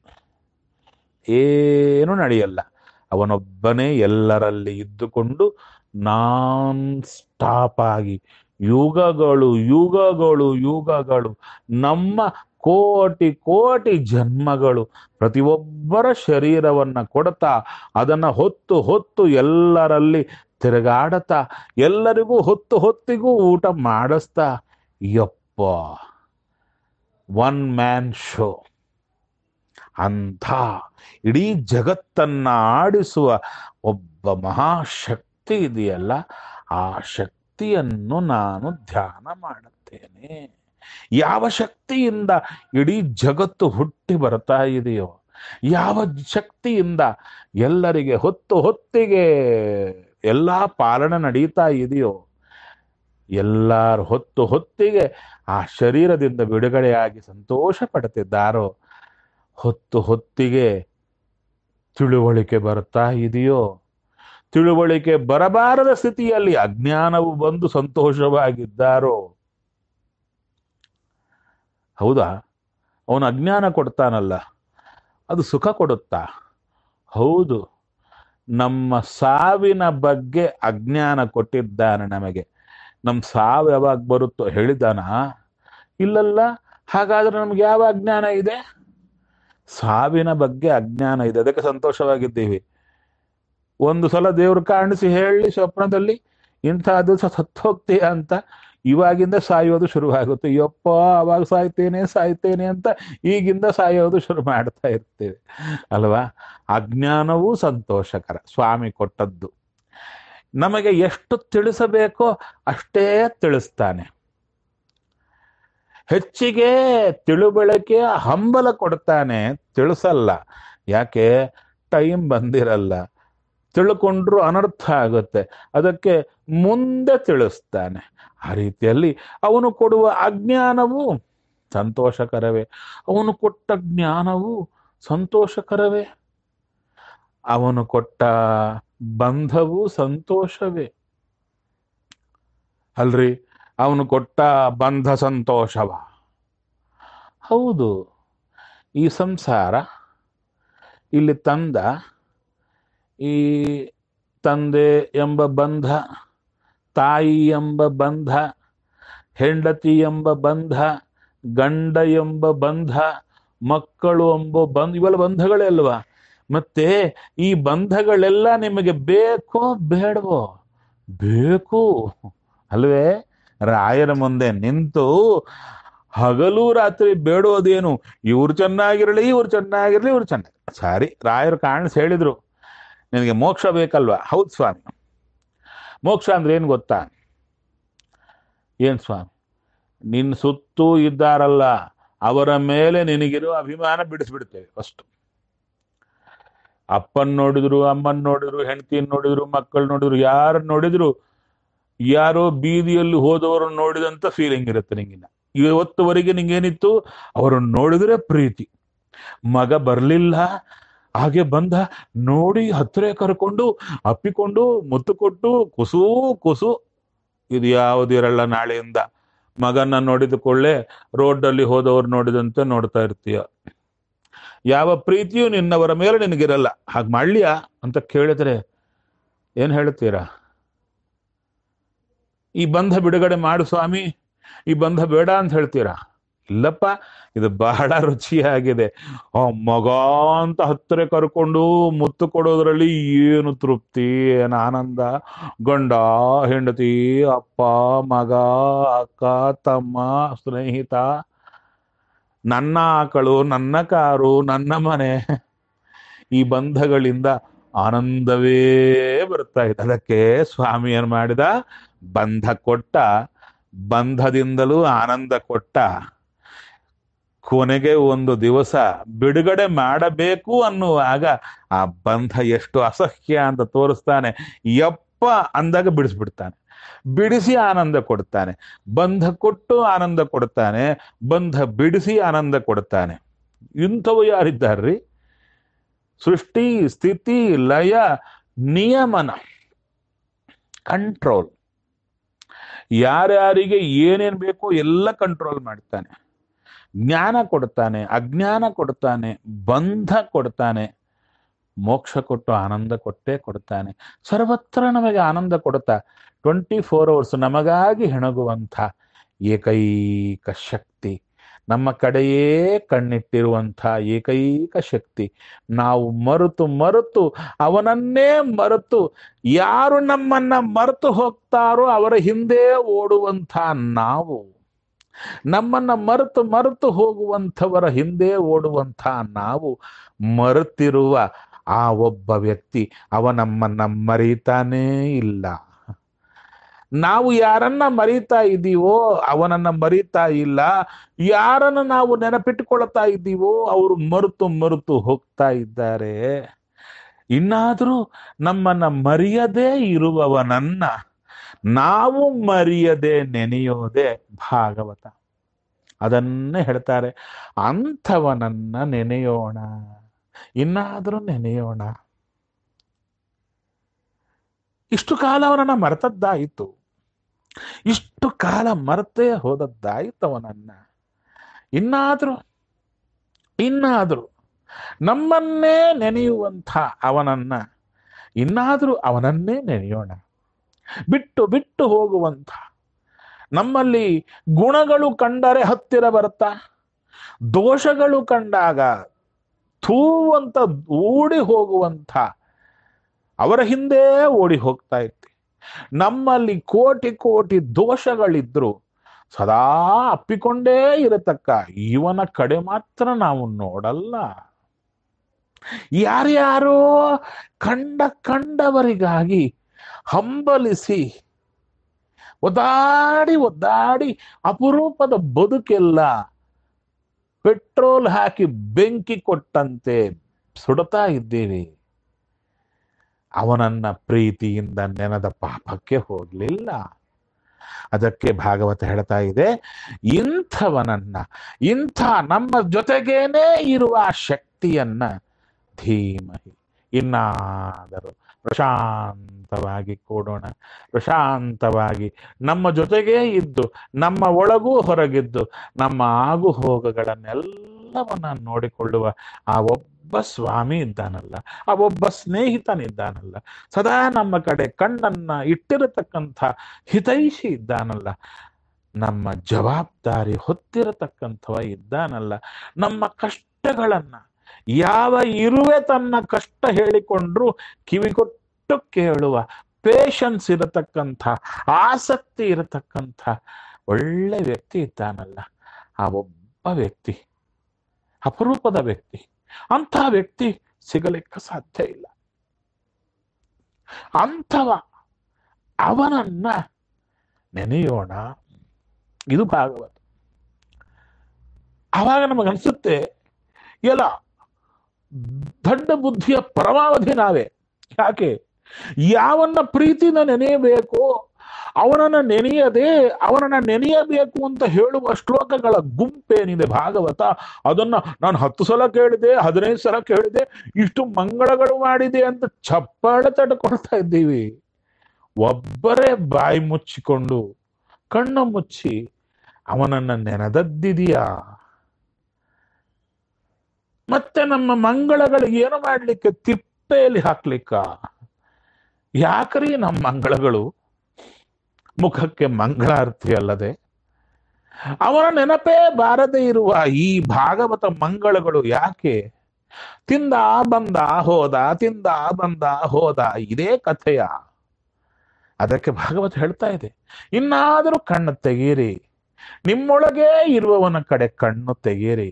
ಏನು ನಡೆಯಲ್ಲ ಅವನೊಬ್ಬನೇ ಎಲ್ಲರಲ್ಲಿ ಇದ್ದುಕೊಂಡು ನಾನ್ ಸ್ಟಾಪ್ ಆಗಿ ಯುಗಗಳು ಯುಗಗಳು ಯುಗಗಳು ನಮ್ಮ ಕೋಟಿ ಕೋಟಿ ಜನ್ಮಗಳು ಪ್ರತಿಯೊಬ್ಬರ ಶರೀರವನ್ನ ಕೊಡ್ತಾ ಅದನ್ನ ಹೊತ್ತು ಹೊತ್ತು ಎಲ್ಲರಲ್ಲಿ ತಿರುಗಾಡತಾ ಎಲ್ಲರಿಗೂ ಹೊತ್ತು ಹೊತ್ತಿಗೂ ಊಟ ಮಾಡಿಸ್ತಾ ಯಪ್ಪ ಒನ್ ಮ್ಯಾನ್ ಶೋ ಅಂಥ ಇಡೀ ಜಗತ್ತನ್ನ ಆಡಿಸುವ ಒಬ್ಬ ಮಹಾಶಕ್ತಿ ಇದೆಯಲ್ಲ ಆ ಶಕ್ತಿಯನ್ನು ನಾನು ಧ್ಯಾನ ಮಾಡುತ್ತೇನೆ ಯಾವ ಶಕ್ತಿಯಿಂದ ಇಡೀ ಜಗತ್ತು ಹುಟ್ಟಿ ಬರ್ತಾ ಇದೆಯೋ ಯಾವ ಶಕ್ತಿಯಿಂದ ಎಲ್ಲರಿಗೆ ಹೊತ್ತು ಹೊತ್ತಿಗೆ ಎಲ್ಲ ಪಾಲನೆ ನಡೀತಾ ಇದೆಯೋ ಎಲ್ಲರ ಹೊತ್ತು ಹೊತ್ತಿಗೆ ಆ ಶರೀರದಿಂದ ಬಿಡುಗಡೆಯಾಗಿ ಸಂತೋಷ ಪಡ್ತಿದ್ದಾರೋ ಹೊತ್ತು ಹೊತ್ತಿಗೆ ತಿಳುವಳಿಕೆ ಬರ್ತಾ ಇದೆಯೋ ತಿಳುವಳಿಕೆ ಬರಬಾರದ ಸ್ಥಿತಿಯಲ್ಲಿ ಅಜ್ಞಾನವು ಬಂದು ಸಂತೋಷವಾಗಿದ್ದಾರೋ ಹೌದಾ ಅವನು ಅಜ್ಞಾನ ಕೊಡ್ತಾನಲ್ಲ ಅದು ಸುಖ ಕೊಡುತ್ತಾ ಹೌದು ನಮ್ಮ ಸಾವಿನ ಬಗ್ಗೆ ಅಜ್ಞಾನ ಕೊಟ್ಟಿದ್ದಾನೆ ನಮಗೆ ನಮ್ಮ ಸಾವು ಯಾವಾಗ ಬರುತ್ತೋ ಹೇಳಿದಾನ ಇಲ್ಲಲ್ಲ ಹಾಗಾದ್ರೆ ನಮ್ಗೆ ಯಾವ ಅಜ್ಞಾನ ಇದೆ ಸಾವಿನ ಬಗ್ಗೆ ಅಜ್ಞಾನ ಇದೆ ಅದಕ್ಕೆ ಸಂತೋಷವಾಗಿದ್ದೀವಿ ಒಂದು ಸಲ ದೇವ್ರು ಕಾಣಿಸಿ ಹೇಳಿ ಸ್ವಪ್ನದಲ್ಲಿ ಇಂಥ ದಿವಸ ಸತ್ತೋಗ್ತೀಯ ಅಂತ ಇವಾಗಿಂದ ಸಾಯೋದು ಶುರುವಾಗುತ್ತೆ ಯಪ್ಪ ಅವಾಗ ಸಾಯ್ತೇನೆ ಸಾಯ್ತೇನೆ ಅಂತ ಈಗಿಂದ ಸಾಯೋದು ಶುರು ಮಾಡ್ತಾ ಇರ್ತೇವೆ ಅಲ್ವಾ ಅಜ್ಞಾನವೂ ಸಂತೋಷಕರ ಸ್ವಾಮಿ ಕೊಟ್ಟದ್ದು ನಮಗೆ ಎಷ್ಟು ತಿಳಿಸಬೇಕೋ ಅಷ್ಟೇ ತಿಳಿಸ್ತಾನೆ ಹೆಚ್ಚಿಗೆ ತಿಳುವಳಿಕೆ ಹಂಬಲ ಕೊಡ್ತಾನೆ ತಿಳಿಸಲ್ಲ ಯಾಕೆ ಟೈಮ್ ಬಂದಿರಲ್ಲ ತಿಳ್ಕೊಂಡ್ರು ಅನರ್ಥ ಆಗುತ್ತೆ ಅದಕ್ಕೆ ಮುಂದೆ ತಿಳಿಸ್ತಾನೆ ಆ ರೀತಿಯಲ್ಲಿ ಅವನು ಕೊಡುವ ಅಜ್ಞಾನವು ಸಂತೋಷಕರವೇ ಅವನು ಕೊಟ್ಟ ಜ್ಞಾನವು ಸಂತೋಷಕರವೇ ಅವನು ಕೊಟ್ಟ ಬಂಧವು ಸಂತೋಷವೇ ಅಲ್ರಿ ಅವನು ಕೊಟ್ಟ ಬಂಧ ಸಂತೋಷವ ಹೌದು ಈ ಸಂಸಾರ ಇಲ್ಲಿ ತಂದ ಈ ತಂದೆ ಎಂಬ ಬಂಧ ತಾಯಿ ಎಂಬ ಬಂಧ ಹೆಂಡತಿ ಎಂಬ ಬಂಧ ಗಂಡ ಎಂಬ ಬಂಧ ಮಕ್ಕಳು ಎಂಬ ಬಂಧ ಇವೆಲ್ಲ ಬಂಧಗಳೇ ಅಲ್ವಾ ಮತ್ತೆ ಈ ಬಂಧಗಳೆಲ್ಲ ನಿಮಗೆ ಬೇಕೋ ಬೇಡವೋ ಬೇಕು ಅಲ್ವೇ ರಾಯರ ಮುಂದೆ ನಿಂತು ಹಗಲು ರಾತ್ರಿ ಬೇಡೋದೇನು ಇವ್ರು ಚೆನ್ನಾಗಿರಲಿ ಇವ್ರು ಚೆನ್ನಾಗಿರ್ಲಿ ಇವ್ರು ಚೆನ್ನಾಗಿ ಸಾರಿ ರಾಯರು ಕಾಣಿಸಿ ಹೇಳಿದ್ರು ನಿನಗೆ ಮೋಕ್ಷ ಬೇಕಲ್ವಾ ಹೌದು ಸ್ವಾಮಿ ಮೋಕ್ಷ ಅಂದ್ರೆ ಏನು ಗೊತ್ತಾ ಏನ್ ಸ್ವಾಮಿ ನಿನ್ನ ಸುತ್ತೂ ಇದ್ದಾರಲ್ಲ ಅವರ ಮೇಲೆ ನಿನಗಿರೋ ಅಭಿಮಾನ ಬಿಡಿಸ್ಬಿಡ್ತೇವೆ ಫಸ್ಟ್ ಅಪ್ಪನ್ ನೋಡಿದ್ರು ಅಮ್ಮನ್ ನೋಡಿದ್ರು ಹೆಂಡತಿನ ನೋಡಿದ್ರು ಮಕ್ಕಳು ನೋಡಿದ್ರು ಯಾರನ್ನ ನೋಡಿದ್ರು ಯಾರೋ ಬೀದಿಯಲ್ಲಿ ಹೋದವರು ನೋಡಿದಂತ ಫೀಲಿಂಗ್ ಇರುತ್ತೆ ನಿಂಗಿನ ಇವತ್ತುವರೆಗೆ ನಿಂಗೇನಿತ್ತು ಅವರನ್ನು ನೋಡಿದ್ರೆ ಪ್ರೀತಿ ಮಗ ಬರ್ಲಿಲ್ಲ ಹಾಗೆ ಬಂದ ನೋಡಿ ಹತ್ತಿರ ಕರ್ಕೊಂಡು ಅಪ್ಪಿಕೊಂಡು ಮುತ್ತು ಕೊಟ್ಟು ಕುಸು ಕುಸು ಇದು ಯಾವುದಿರಲ್ಲ ನಾಳೆಯಿಂದ ಮಗನ ನೋಡಿದ ಕೊಳ್ಳೆ ರೋಡಲ್ಲಿ ಹೋದವ್ರು ನೋಡಿದಂತೆ ನೋಡ್ತಾ ಇರ್ತೀಯ ಯಾವ ಪ್ರೀತಿಯೂ ನಿನ್ನವರ ಮೇಲೆ ನಿನಗಿರಲ್ಲ ಹಾಗೆ ಮಾಡ್ಲಿಯಾ ಅಂತ ಕೇಳಿದ್ರೆ ಏನ್ ಹೇಳ್ತೀರಾ ಈ ಬಂಧ ಬಿಡುಗಡೆ ಮಾಡು ಸ್ವಾಮಿ ಈ ಬಂಧ ಬೇಡ ಅಂತ ಹೇಳ್ತೀರಾ ಇಲ್ಲಪ್ಪ ಇದು ಬಹಳ ರುಚಿಯಾಗಿದೆ ಆ ಮಗ ಅಂತ ಹತ್ತಿರ ಕರ್ಕೊಂಡು ಮುತ್ತು ಕೊಡೋದ್ರಲ್ಲಿ ಏನು ತೃಪ್ತಿ ಏನು ಆನಂದ ಗಂಡ ಹೆಂಡತಿ ಅಪ್ಪ ಮಗ ಅಕ್ಕ ತಮ್ಮ ಸ್ನೇಹಿತ ನನ್ನ ಆಕಳು ನನ್ನ ಕಾರು ನನ್ನ ಮನೆ ಈ ಬಂಧಗಳಿಂದ ಆನಂದವೇ ಬರ್ತಾ ಇದೆ ಅದಕ್ಕೆ ಸ್ವಾಮಿ ಏನ್ ಮಾಡಿದ ಬಂಧ ಕೊಟ್ಟ ಬಂಧದಿಂದಲೂ ಆನಂದ ಕೊಟ್ಟ ಕೊನೆಗೆ ಒಂದು ದಿವಸ ಬಿಡುಗಡೆ ಮಾಡಬೇಕು ಅನ್ನುವಾಗ ಆ ಬಂಧ ಎಷ್ಟು ಅಸಹ್ಯ ಅಂತ ತೋರಿಸ್ತಾನೆ ಯಪ್ಪ ಅಂದಾಗ ಬಿಡಿಸ್ಬಿಡ್ತಾನೆ ಬಿಡಿಸಿ ಆನಂದ ಕೊಡ್ತಾನೆ ಬಂಧ ಕೊಟ್ಟು ಆನಂದ ಕೊಡ್ತಾನೆ ಬಂಧ ಬಿಡಿಸಿ ಆನಂದ ಕೊಡ್ತಾನೆ ಇಂಥವು ಯಾರಿದ್ದಾರ್ರಿ ಸೃಷ್ಟಿ ಸ್ಥಿತಿ ಲಯ ನಿಯಮನ ಕಂಟ್ರೋಲ್ ಯಾರ್ಯಾರಿಗೆ ಏನೇನ್ ಬೇಕೋ ಎಲ್ಲ ಕಂಟ್ರೋಲ್ ಮಾಡ್ತಾನೆ ಜ್ಞಾನ ಕೊಡ್ತಾನೆ ಅಜ್ಞಾನ ಕೊಡ್ತಾನೆ ಬಂಧ ಕೊಡ್ತಾನೆ ಮೋಕ್ಷ ಕೊಟ್ಟು ಆನಂದ ಕೊಟ್ಟೇ ಕೊಡ್ತಾನೆ ಸರ್ವತ್ರ ನಮಗೆ ಆನಂದ ಕೊಡ್ತಾ ಟ್ವೆಂಟಿ ಫೋರ್ ಅವರ್ಸ್ ನಮಗಾಗಿ ಹೆಣಗುವಂಥ ಏಕೈಕ ಶಕ್ತಿ ನಮ್ಮ ಕಡೆಯೇ ಕಣ್ಣಿಟ್ಟಿರುವಂಥ ಏಕೈಕ ಶಕ್ತಿ ನಾವು ಮರೆತು ಮರೆತು ಅವನನ್ನೇ ಮರೆತು ಯಾರು ನಮ್ಮನ್ನ ಮರೆತು ಹೋಗ್ತಾರೋ ಅವರ ಹಿಂದೆ ಓಡುವಂಥ ನಾವು ನಮ್ಮನ್ನ ಮರೆತು ಮರೆತು ಹೋಗುವಂಥವರ ಹಿಂದೆ ಓಡುವಂಥ ನಾವು ಮರೆತಿರುವ ಆ ಒಬ್ಬ ವ್ಯಕ್ತಿ ಅವ ನಮ್ಮನ್ನ ಮರೀತಾನೇ ಇಲ್ಲ ನಾವು ಯಾರನ್ನ ಮರೀತಾ ಇದ್ದೀವೋ ಅವನನ್ನ ಮರೀತಾ ಇಲ್ಲ ಯಾರನ್ನ ನಾವು ನೆನಪಿಟ್ಟುಕೊಳ್ತಾ ಇದ್ದೀವೋ ಅವರು ಮರೆತು ಮರೆತು ಹೋಗ್ತಾ ಇದ್ದಾರೆ ಇನ್ನಾದರೂ ನಮ್ಮನ್ನ ಮರೆಯದೇ ಇರುವವನನ್ನ ನಾವು ಮರೆಯದೆ ನೆನೆಯೋದೇ ಭಾಗವತ ಅದನ್ನೇ ಹೇಳ್ತಾರೆ ಅಂಥವನನ್ನ ನೆನೆಯೋಣ ಇನ್ನಾದರೂ ನೆನೆಯೋಣ ಇಷ್ಟು ಕಾಲ ಅವನನ್ನ ಮರೆತದ್ದಾಯಿತು ಇಷ್ಟು ಕಾಲ ಮರೆತೇ ಹೋದದ್ದಾಯಿತು ಅವನನ್ನ ಇನ್ನಾದರೂ ಇನ್ನಾದರೂ ನಮ್ಮನ್ನೇ ನೆನೆಯುವಂಥ ಅವನನ್ನ ಇನ್ನಾದರೂ ಅವನನ್ನೇ ನೆನೆಯೋಣ ಬಿಟ್ಟು ಬಿಟ್ಟು ಹೋಗುವಂಥ ನಮ್ಮಲ್ಲಿ ಗುಣಗಳು ಕಂಡರೆ ಹತ್ತಿರ ಬರುತ್ತಾ ದೋಷಗಳು ಕಂಡಾಗ ಥೂ ಅಂತ ಓಡಿ ಹೋಗುವಂಥ ಅವರ ಹಿಂದೆ ಓಡಿ ಹೋಗ್ತಾ ಇರ್ತಿ ನಮ್ಮಲ್ಲಿ ಕೋಟಿ ಕೋಟಿ ದೋಷಗಳಿದ್ರು ಸದಾ ಅಪ್ಪಿಕೊಂಡೇ ಇರತಕ್ಕ ಇವನ ಕಡೆ ಮಾತ್ರ ನಾವು ನೋಡಲ್ಲ ಯಾರ್ಯಾರೋ ಕಂಡ ಕಂಡವರಿಗಾಗಿ ಹಂಬಲಿಸಿ ಒದ್ದಾಡಿ ಒದ್ದಾಡಿ ಅಪರೂಪದ ಬದುಕೆಲ್ಲ ಪೆಟ್ರೋಲ್ ಹಾಕಿ ಬೆಂಕಿ ಕೊಟ್ಟಂತೆ ಸುಡುತ್ತಾ ಇದ್ದೀವಿ ಅವನನ್ನ ಪ್ರೀತಿಯಿಂದ ನೆನೆದ ಪಾಪಕ್ಕೆ ಹೋಗ್ಲಿಲ್ಲ ಅದಕ್ಕೆ ಭಾಗವತ ಹೇಳ್ತಾ ಇದೆ ಇಂಥವನನ್ನ ಇಂಥ ನಮ್ಮ ಜೊತೆಗೇನೆ ಇರುವ ಆ ಶಕ್ತಿಯನ್ನ ಧೀಮಹಿ ಇನ್ನಾದರೂ ಪ್ರಶಾಂತವಾಗಿ ಕೂಡೋಣ ಪ್ರಶಾಂತವಾಗಿ ನಮ್ಮ ಜೊತೆಗೇ ಇದ್ದು ನಮ್ಮ ಒಳಗೂ ಹೊರಗಿದ್ದು ನಮ್ಮ ಆಗು ಹೋಗುಗಳನ್ನೆಲ್ಲವನ್ನ ನೋಡಿಕೊಳ್ಳುವ ಆ ಒಬ್ಬ ಸ್ವಾಮಿ ಇದ್ದಾನಲ್ಲ ಆ ಒಬ್ಬ ಸ್ನೇಹಿತನಿದ್ದಾನಲ್ಲ ಸದಾ ನಮ್ಮ ಕಡೆ ಕಣ್ಣನ್ನ ಇಟ್ಟಿರತಕ್ಕಂಥ ಹಿತೈಷಿ ಇದ್ದಾನಲ್ಲ ನಮ್ಮ ಜವಾಬ್ದಾರಿ ಹೊತ್ತಿರತಕ್ಕಂಥವ ಇದ್ದಾನಲ್ಲ ನಮ್ಮ ಕಷ್ಟಗಳನ್ನ ಯಾವ ಇರುವೆ ತನ್ನ ಕಷ್ಟ ಹೇಳಿಕೊಂಡ್ರು ಕಿವಿಗೊಟ್ಟು ಕೇಳುವ ಪೇಷನ್ಸ್ ಇರತಕ್ಕಂಥ ಆಸಕ್ತಿ ಇರತಕ್ಕಂಥ ಒಳ್ಳೆ ವ್ಯಕ್ತಿ ಇದ್ದಾನಲ್ಲ ಆ ಒಬ್ಬ ವ್ಯಕ್ತಿ ಅಪರೂಪದ ವ್ಯಕ್ತಿ ಅಂಥ ವ್ಯಕ್ತಿ ಸಿಗಲಿಕ್ಕೆ ಸಾಧ್ಯ ಇಲ್ಲ ಅಂಥವ ಅವನನ್ನ ನೆನೆಯೋಣ ಇದು ಭಾಗವತ ಆವಾಗ ನಮಗನ್ಸುತ್ತೆ ಎಲ್ಲ ದೊಡ್ಡ ಬುದ್ಧಿಯ ಪರಮಾವಧಿ ನಾವೇ ಯಾಕೆ ಯಾವನ್ನ ಪ್ರೀತಿನ ನೆನೆಯಬೇಕು ಅವನನ್ನ ನೆನೆಯದೆ ಅವನನ್ನ ನೆನೆಯಬೇಕು ಅಂತ ಹೇಳುವ ಶ್ಲೋಕಗಳ ಗುಂಪೇನಿದೆ ಭಾಗವತ ಅದನ್ನ ನಾನು ಹತ್ತು ಸಲ ಕೇಳಿದೆ ಹದಿನೈದು ಸಲ ಕೇಳಿದೆ ಇಷ್ಟು ಮಂಗಳಗಳು ಮಾಡಿದೆ ಅಂತ ಚಪ್ಪಾಳೆ ತಡ್ಕೊಳ್ತಾ ಇದ್ದೀವಿ ಒಬ್ಬರೇ ಬಾಯಿ ಮುಚ್ಚಿಕೊಂಡು ಕಣ್ಣು ಮುಚ್ಚಿ ಅವನನ್ನ ನೆನೆದದ್ದಿದೆಯಾ ಮತ್ತೆ ನಮ್ಮ ಮಂಗಳಗಳಿಗೆ ಏನು ಮಾಡ್ಲಿಕ್ಕೆ ತಿಪ್ಪೆಯಲ್ಲಿ ಹಾಕ್ಲಿಕ್ಕ ಯಾಕ್ರಿ ನಮ್ಮ ಮಂಗಳಗಳು ಮುಖಕ್ಕೆ ಮಂಗಳಾರತಿ ಅಲ್ಲದೆ ಅವನ ನೆನಪೇ ಬಾರದೆ ಇರುವ ಈ ಭಾಗವತ ಮಂಗಳಗಳು ಯಾಕೆ ತಿಂದ ಬಂದ ಹೋದ ತಿಂದ ಬಂದ ಹೋದ ಇದೇ ಕಥೆಯ ಅದಕ್ಕೆ ಭಾಗವತ ಹೇಳ್ತಾ ಇದೆ ಇನ್ನಾದರೂ ಕಣ್ಣು ತೆಗೀರಿ ನಿಮ್ಮೊಳಗೇ ಇರುವವನ ಕಡೆ ಕಣ್ಣು ತೆಗೀರಿ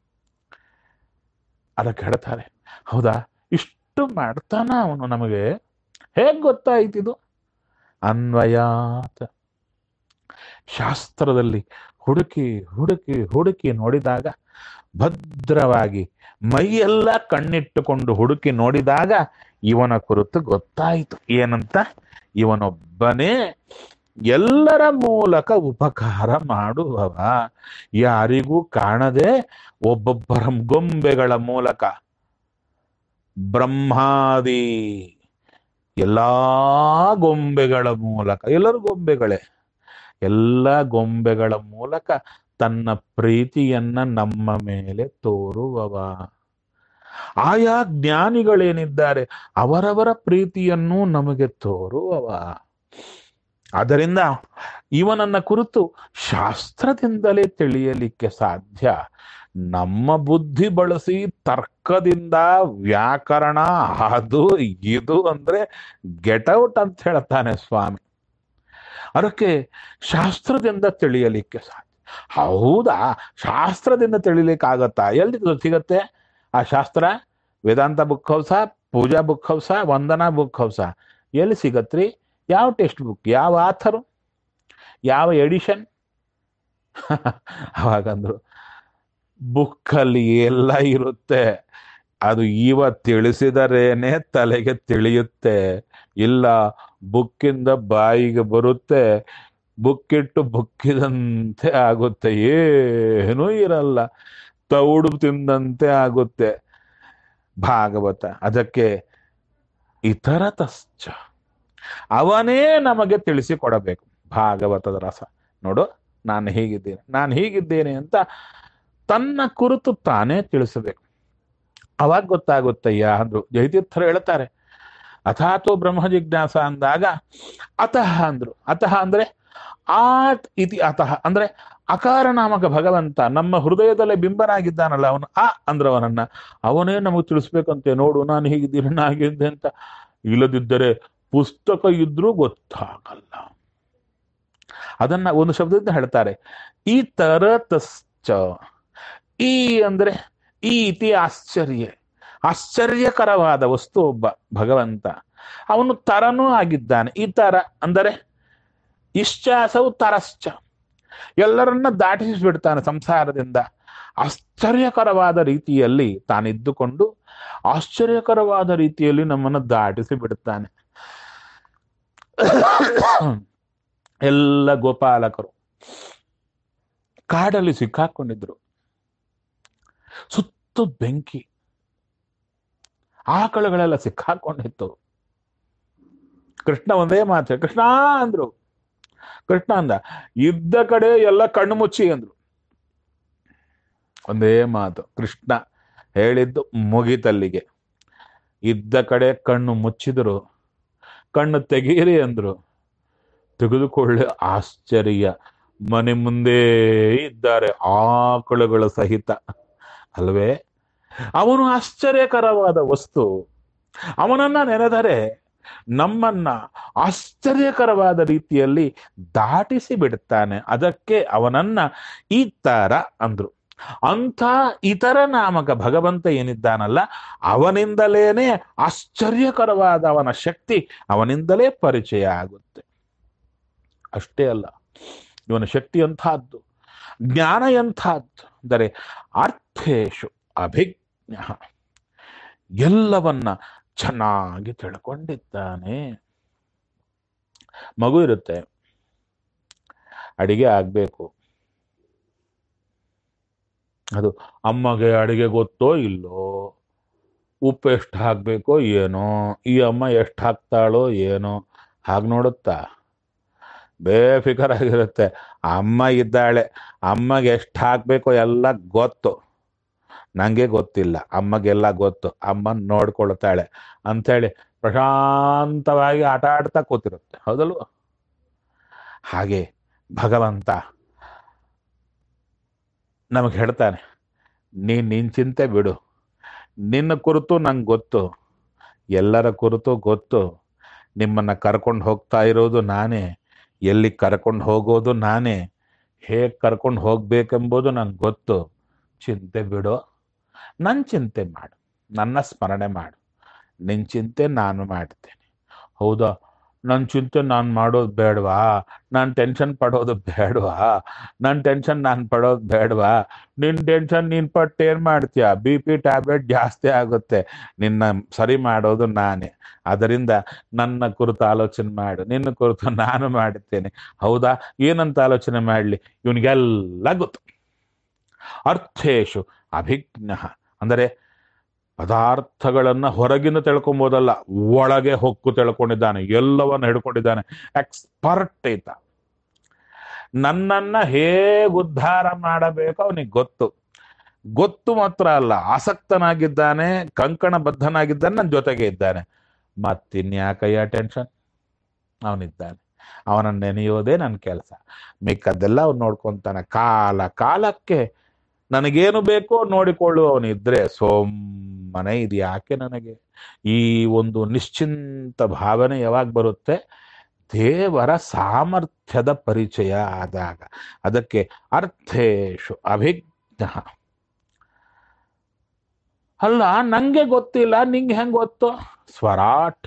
ಅದಕ್ಕೆ ಹೇಳ್ತಾರೆ ಹೌದಾ ಇಷ್ಟು ಮಾಡ್ತಾನ ಅವನು ನಮಗೆ ಹೇಗ್ ಗೊತ್ತಾಯ್ತಿದು ಅನ್ವಯಾತ್ ಶಾಸ್ತ್ರದಲ್ಲಿ ಹುಡುಕಿ ಹುಡುಕಿ ಹುಡುಕಿ ನೋಡಿದಾಗ ಭದ್ರವಾಗಿ ಮೈಯೆಲ್ಲ ಕಣ್ಣಿಟ್ಟುಕೊಂಡು ಹುಡುಕಿ ನೋಡಿದಾಗ ಇವನ ಕುರಿತು ಗೊತ್ತಾಯಿತು ಏನಂತ ಇವನೊಬ್ಬನೇ ಎಲ್ಲರ ಮೂಲಕ ಉಪಕಾರ ಮಾಡುವವ ಯಾರಿಗೂ ಕಾಣದೆ ಒಬ್ಬೊಬ್ಬರ ಗೊಂಬೆಗಳ ಮೂಲಕ ಬ್ರಹ್ಮಾದಿ ಎಲ್ಲಾ ಗೊಂಬೆಗಳ ಮೂಲಕ ಎಲ್ಲರೂ ಗೊಂಬೆಗಳೇ ಎಲ್ಲ ಗೊಂಬೆಗಳ ಮೂಲಕ ತನ್ನ ಪ್ರೀತಿಯನ್ನ ನಮ್ಮ ಮೇಲೆ ತೋರುವವ ಆಯಾ ಜ್ಞಾನಿಗಳೇನಿದ್ದಾರೆ ಅವರವರ ಪ್ರೀತಿಯನ್ನು ನಮಗೆ ತೋರುವವ ಆದ್ದರಿಂದ ಇವನನ್ನ ಕುರಿತು ಶಾಸ್ತ್ರದಿಂದಲೇ ತಿಳಿಯಲಿಕ್ಕೆ ಸಾಧ್ಯ ನಮ್ಮ ಬುದ್ಧಿ ಬಳಸಿ ತರ್ಕದಿಂದ ವ್ಯಾಕರಣ ಅದು ಇದು ಅಂದ್ರೆ ಗೆಟೌಟ್ ಅಂತ ಹೇಳ್ತಾನೆ ಸ್ವಾಮಿ ಅದಕ್ಕೆ ಶಾಸ್ತ್ರದಿಂದ ತಿಳಿಯಲಿಕ್ಕೆ ಸಾಧ್ಯ ಹೌದಾ ಶಾಸ್ತ್ರದಿಂದ ತಿಳಿಲಿಕ್ಕಾಗತ್ತಾ ಎಲ್ಲಿ ಸಿಗತ್ತೆ ಆ Shastra Vedanta book house Pooja book house Vandana book house ಎಲ್ಲಿ ಸಿಗತ್ರಿ ಯಾವ ಟೆಕ್ಸ್ಟ್ ಬುಕ್ ಯಾವ ಆಥರು ಯಾವ ಎಡಿಷನ್ ಅವಾಗಂದ್ರು ಬುಕ್ಕಲ್ಲಿ ಎಲ್ಲ ಇರುತ್ತೆ ಅದು ಇವ ತಿಳಿಸಿದರೇನೆ ತಲೆಗೆ ತಿಳಿಯುತ್ತೆ ಇಲ್ಲ ಬುಕ್ಕಿಂದ ಬಾಯಿಗೆ ಬರುತ್ತೆ ಬುಕ್ಕಿಟ್ಟು ಬುಕ್ಕಿದಂತೆ ಆಗುತ್ತೆ ಏನೂ ಇರಲ್ಲ ತೌಡು ತಿಂದಂತೆ ಆಗುತ್ತೆ ಭಾಗವತ ಅದಕ್ಕೆ ಇತರ ತಶ್ಚ ಅವನೇ ನಮಗೆ ತಿಳಿಸಿಕೊಡಬೇಕು ಭಾಗವತದ ರಸ ನೋಡು ನಾನು ಹೀಗಿದ್ದೇನೆ ನಾನು ಹೀಗಿದ್ದೇನೆ ಅಂತ ತನ್ನ ಕುರಿತು ತಾನೇ ತಿಳಿಸಬೇಕು ಅವಾಗ ಗೊತ್ತಾಗುತ್ತಯ್ಯ ಅಂದ್ರು ಜಯತೀರ್ಥರು ಹೇಳ್ತಾರೆ ಅಥಾತೋ ಬ್ರಹ್ಮ ಜಿಜ್ಞಾಸ ಅಂದಾಗ ಅತಃ ಅಂದ್ರು ಅತಃ ಅಂದ್ರೆ ಆತ್ ಇತಿ ಅತಃ ಅಂದ್ರೆ ಅಕಾರ ನಾಮಕ ಭಗವಂತ ನಮ್ಮ ಹೃದಯದಲ್ಲೇ ಬಿಂಬನಾಗಿದ್ದಾನಲ್ಲ ಅವನು ಆ ಅಂದ್ರವನನ್ನ ಅವನೇ ನಮಗೆ ತಿಳಿಸ್ಬೇಕಂತೆ ನೋಡು ನಾನು ಹೀಗಿದ್ದೀನಿ ನಾ ಹಾಗಿದ್ದೆ ಅಂತ ಇಲ್ಲದಿದ್ದರೆ ಪುಸ್ತಕ ಇದ್ರೂ ಗೊತ್ತಾಗಲ್ಲ ಅದನ್ನ ಒಂದು ಶಬ್ದದಿಂದ ಹೇಳ್ತಾರೆ ಈ ತರತಶ್ಚ ಈ ಅಂದ್ರೆ ಈ ಇತಿ ಆಶ್ಚರ್ಯ ಆಶ್ಚರ್ಯಕರವಾದ ವಸ್ತು ಒಬ್ಬ ಭಗವಂತ ಅವನು ತರನೂ ಆಗಿದ್ದಾನೆ ಈ ತರ ಅಂದರೆ ಇಶ್ಚಾಸವು ತರಶ್ಚ ಎಲ್ಲರನ್ನ ದಾಟಿಸಿಬಿಡ್ತಾನೆ ಸಂಸಾರದಿಂದ ಆಶ್ಚರ್ಯಕರವಾದ ರೀತಿಯಲ್ಲಿ ತಾನಿದ್ದುಕೊಂಡು ಆಶ್ಚರ್ಯಕರವಾದ ರೀತಿಯಲ್ಲಿ ನಮ್ಮನ್ನು ದಾಟಿಸಿ ಬಿಡುತ್ತಾನೆ ಎಲ್ಲ ಗೋಪಾಲಕರು ಕಾಡಲ್ಲಿ ಸಿಕ್ಕಾಕೊಂಡಿದ್ರು ಸುತ್ತು ಬೆಂಕಿ ಆಕಳುಗಳೆಲ್ಲ ಸಿಕ್ಕಾಕೊಂಡಿತ್ತು ಕೃಷ್ಣ ಒಂದೇ ಮಾತು ಕೃಷ್ಣ ಅಂದ್ರು ಕೃಷ್ಣ ಅಂದ ಇದ್ದ ಕಡೆ ಎಲ್ಲ ಕಣ್ಣು ಮುಚ್ಚಿ ಅಂದ್ರು ಒಂದೇ ಮಾತು ಕೃಷ್ಣ ಹೇಳಿದ್ದು ಮುಗಿತಲ್ಲಿಗೆ ಇದ್ದ ಕಡೆ ಕಣ್ಣು ಮುಚ್ಚಿದ್ರು ಕಣ್ಣು ತೆಗೀರಿ ಅಂದ್ರು ತೆಗೆದುಕೊಳ್ಳಿ ಆಶ್ಚರ್ಯ ಮನೆ ಮುಂದೆ ಇದ್ದಾರೆ ಆಕಳುಗಳ ಸಹಿತ ಅಲ್ವೇ ಅವನು ಆಶ್ಚರ್ಯಕರವಾದ ವಸ್ತು ಅವನನ್ನ ನೆನೆದರೆ ನಮ್ಮನ್ನ ಆಶ್ಚರ್ಯಕರವಾದ ರೀತಿಯಲ್ಲಿ ದಾಟಿಸಿ ಬಿಡುತ್ತಾನೆ ಅದಕ್ಕೆ ಅವನನ್ನ ಈ ತರ ಅಂದ್ರು ಅಂಥ ಇತರ ನಾಮಕ ಭಗವಂತ ಏನಿದ್ದಾನಲ್ಲ ಅವನಿಂದಲೇನೆ ಆಶ್ಚರ್ಯಕರವಾದ ಅವನ ಶಕ್ತಿ ಅವನಿಂದಲೇ ಪರಿಚಯ ಆಗುತ್ತೆ ಅಷ್ಟೇ ಅಲ್ಲ ಇವನ ಶಕ್ತಿ ಎಂಥದ್ದು ಜ್ಞಾನ ಎಂಥದ್ದು ಅಂದರೆ ಅರ್ಥೇಶು ಅಭಿಜ್ಞ ಎಲ್ಲವನ್ನ ಚೆನ್ನಾಗಿ ತಿಳ್ಕೊಂಡಿದ್ದಾನೆ ಮಗು ಇರುತ್ತೆ ಅಡಿಗೆ ಆಗ್ಬೇಕು ಅದು ಅಮ್ಮಗೆ ಅಡಿಗೆ ಗೊತ್ತೋ ಇಲ್ಲೋ ಉಪ್ಪು ಎಷ್ಟು ಹಾಕ್ಬೇಕೋ ಏನೋ ಈ ಅಮ್ಮ ಎಷ್ಟು ಹಾಕ್ತಾಳೋ ಏನೋ ಹಾಗೆ ನೋಡುತ್ತಾ ಬೇಫಿಕರ್ ಆಗಿರುತ್ತೆ ಅಮ್ಮ ಇದ್ದಾಳೆ ಅಮ್ಮಗೆ ಎಷ್ಟು ಹಾಕ್ಬೇಕೋ ಎಲ್ಲ ಗೊತ್ತು ನನಗೆ ಗೊತ್ತಿಲ್ಲ ಅಮ್ಮಗೆಲ್ಲ ಗೊತ್ತು ಅಮ್ಮ ನೋಡ್ಕೊಳ್ತಾಳೆ ಅಂಥೇಳಿ ಪ್ರಶಾಂತವಾಗಿ ಆಟ ಆಡ್ತಾ ಕೂತಿರುತ್ತೆ ಹೌದಲ್ವ ಹಾಗೆ ಭಗವಂತ ನಮಗೆ ಹೇಳ್ತಾನೆ ನೀನ್ ನಿನ್ ಚಿಂತೆ ಬಿಡು ನಿನ್ನ ಕುರಿತು ನಂಗೆ ಗೊತ್ತು ಎಲ್ಲರ ಕುರಿತು ಗೊತ್ತು ನಿಮ್ಮನ್ನ ಕರ್ಕೊಂಡು ಹೋಗ್ತಾ ಇರೋದು ನಾನೇ ಎಲ್ಲಿ ಕರ್ಕೊಂಡು ಹೋಗೋದು ನಾನೇ ಹೇಗೆ ಕರ್ಕೊಂಡು ಹೋಗ್ಬೇಕೆಂಬುದು ನಂಗೆ ಗೊತ್ತು ಚಿಂತೆ ಬಿಡು ನನ್ನ ಚಿಂತೆ ಮಾಡು ನನ್ನ ಸ್ಮರಣೆ ಮಾಡು ನಿನ್ನ ಚಿಂತೆ ನಾನು ಮಾಡ್ತೇನೆ ಹೌದಾ ನನ್ನ ಚಿಂತೆ ನಾನು ಮಾಡೋದು ಬೇಡವಾ ನಾನು ಟೆನ್ಷನ್ ಪಡೋದು ಬೇಡವಾ ನನ್ನ ಟೆನ್ಷನ್ ನಾನು ಪಡೋದು ಬೇಡವಾ ನಿನ್ನ ಟೆನ್ಷನ್ ನೀನು ಪಟ್ಟು ಏನು ಮಾಡ್ತೀಯ ಬಿ ಪಿ ಟ್ಯಾಬ್ಲೆಟ್ ಜಾಸ್ತಿ ಆಗುತ್ತೆ ನಿನ್ನ ಸರಿ ಮಾಡೋದು ನಾನೇ ಅದರಿಂದ ನನ್ನ ಕುರಿತು ಆಲೋಚನೆ ಮಾಡು ನಿನ್ನ ಕುರಿತು ನಾನು ಮಾಡುತ್ತೇನೆ ಹೌದಾ ಏನಂತ ಆಲೋಚನೆ ಮಾಡಲಿ ಇವನಿಗೆಲ್ಲ ಗೊತ್ತು ಅರ್ಥೇಶು ಅಭಿಜ್ಞ ಅಂದರೆ ಪದಾರ್ಥಗಳನ್ನ ಹೊರಗಿನ ತಿಳ್ಕೊಂಬೋದಲ್ಲ ಒಳಗೆ ಹೊಕ್ಕು ತಿಳ್ಕೊಂಡಿದ್ದಾನೆ ಎಲ್ಲವನ್ನ ಹಿಡ್ಕೊಂಡಿದ್ದಾನೆ ಎಕ್ಸ್ಪರ್ಟ್ ಈತ ನನ್ನನ್ನ ಹೇಗೆ ಉದ್ಧಾರ ಮಾಡಬೇಕು ಅವನಿಗೆ ಗೊತ್ತು ಗೊತ್ತು ಮಾತ್ರ ಅಲ್ಲ ಆಸಕ್ತನಾಗಿದ್ದಾನೆ ಕಂಕಣ ಬದ್ಧನಾಗಿದ್ದಾನೆ ನನ್ನ ಜೊತೆಗೆ ಇದ್ದಾನೆ ಮತ್ತಿನ್ಯಾಕಯ್ಯ ಟೆನ್ಷನ್ ಅವನಿದ್ದಾನೆ ಅವನನ್ನು ನೆನೆಯೋದೇ ನನ್ನ ಕೆಲಸ ಮಿಕ್ಕದ್ದೆಲ್ಲ ಅವ್ನು ನೋಡ್ಕೊಂತಾನೆ ಕಾಲ ಕಾಲಕ್ಕೆ ನನಗೇನು ಬೇಕೋ ನೋಡಿಕೊಳ್ಳುವವನಿದ್ರೆ ಸೋಮ್ಮನೆ ಇದು ಯಾಕೆ ನನಗೆ ಈ ಒಂದು ನಿಶ್ಚಿಂತ ಭಾವನೆ ಯಾವಾಗ ಬರುತ್ತೆ ದೇವರ ಸಾಮರ್ಥ್ಯದ ಪರಿಚಯ ಆದಾಗ ಅದಕ್ಕೆ ಅರ್ಥೇಶು ಅಭಿಜ್ಞ ಅಲ್ಲ ನಂಗೆ ಗೊತ್ತಿಲ್ಲ ನಿಂಗೆ ಹೆಂಗ್ ಗೊತ್ತು ಸ್ವರಾಟ್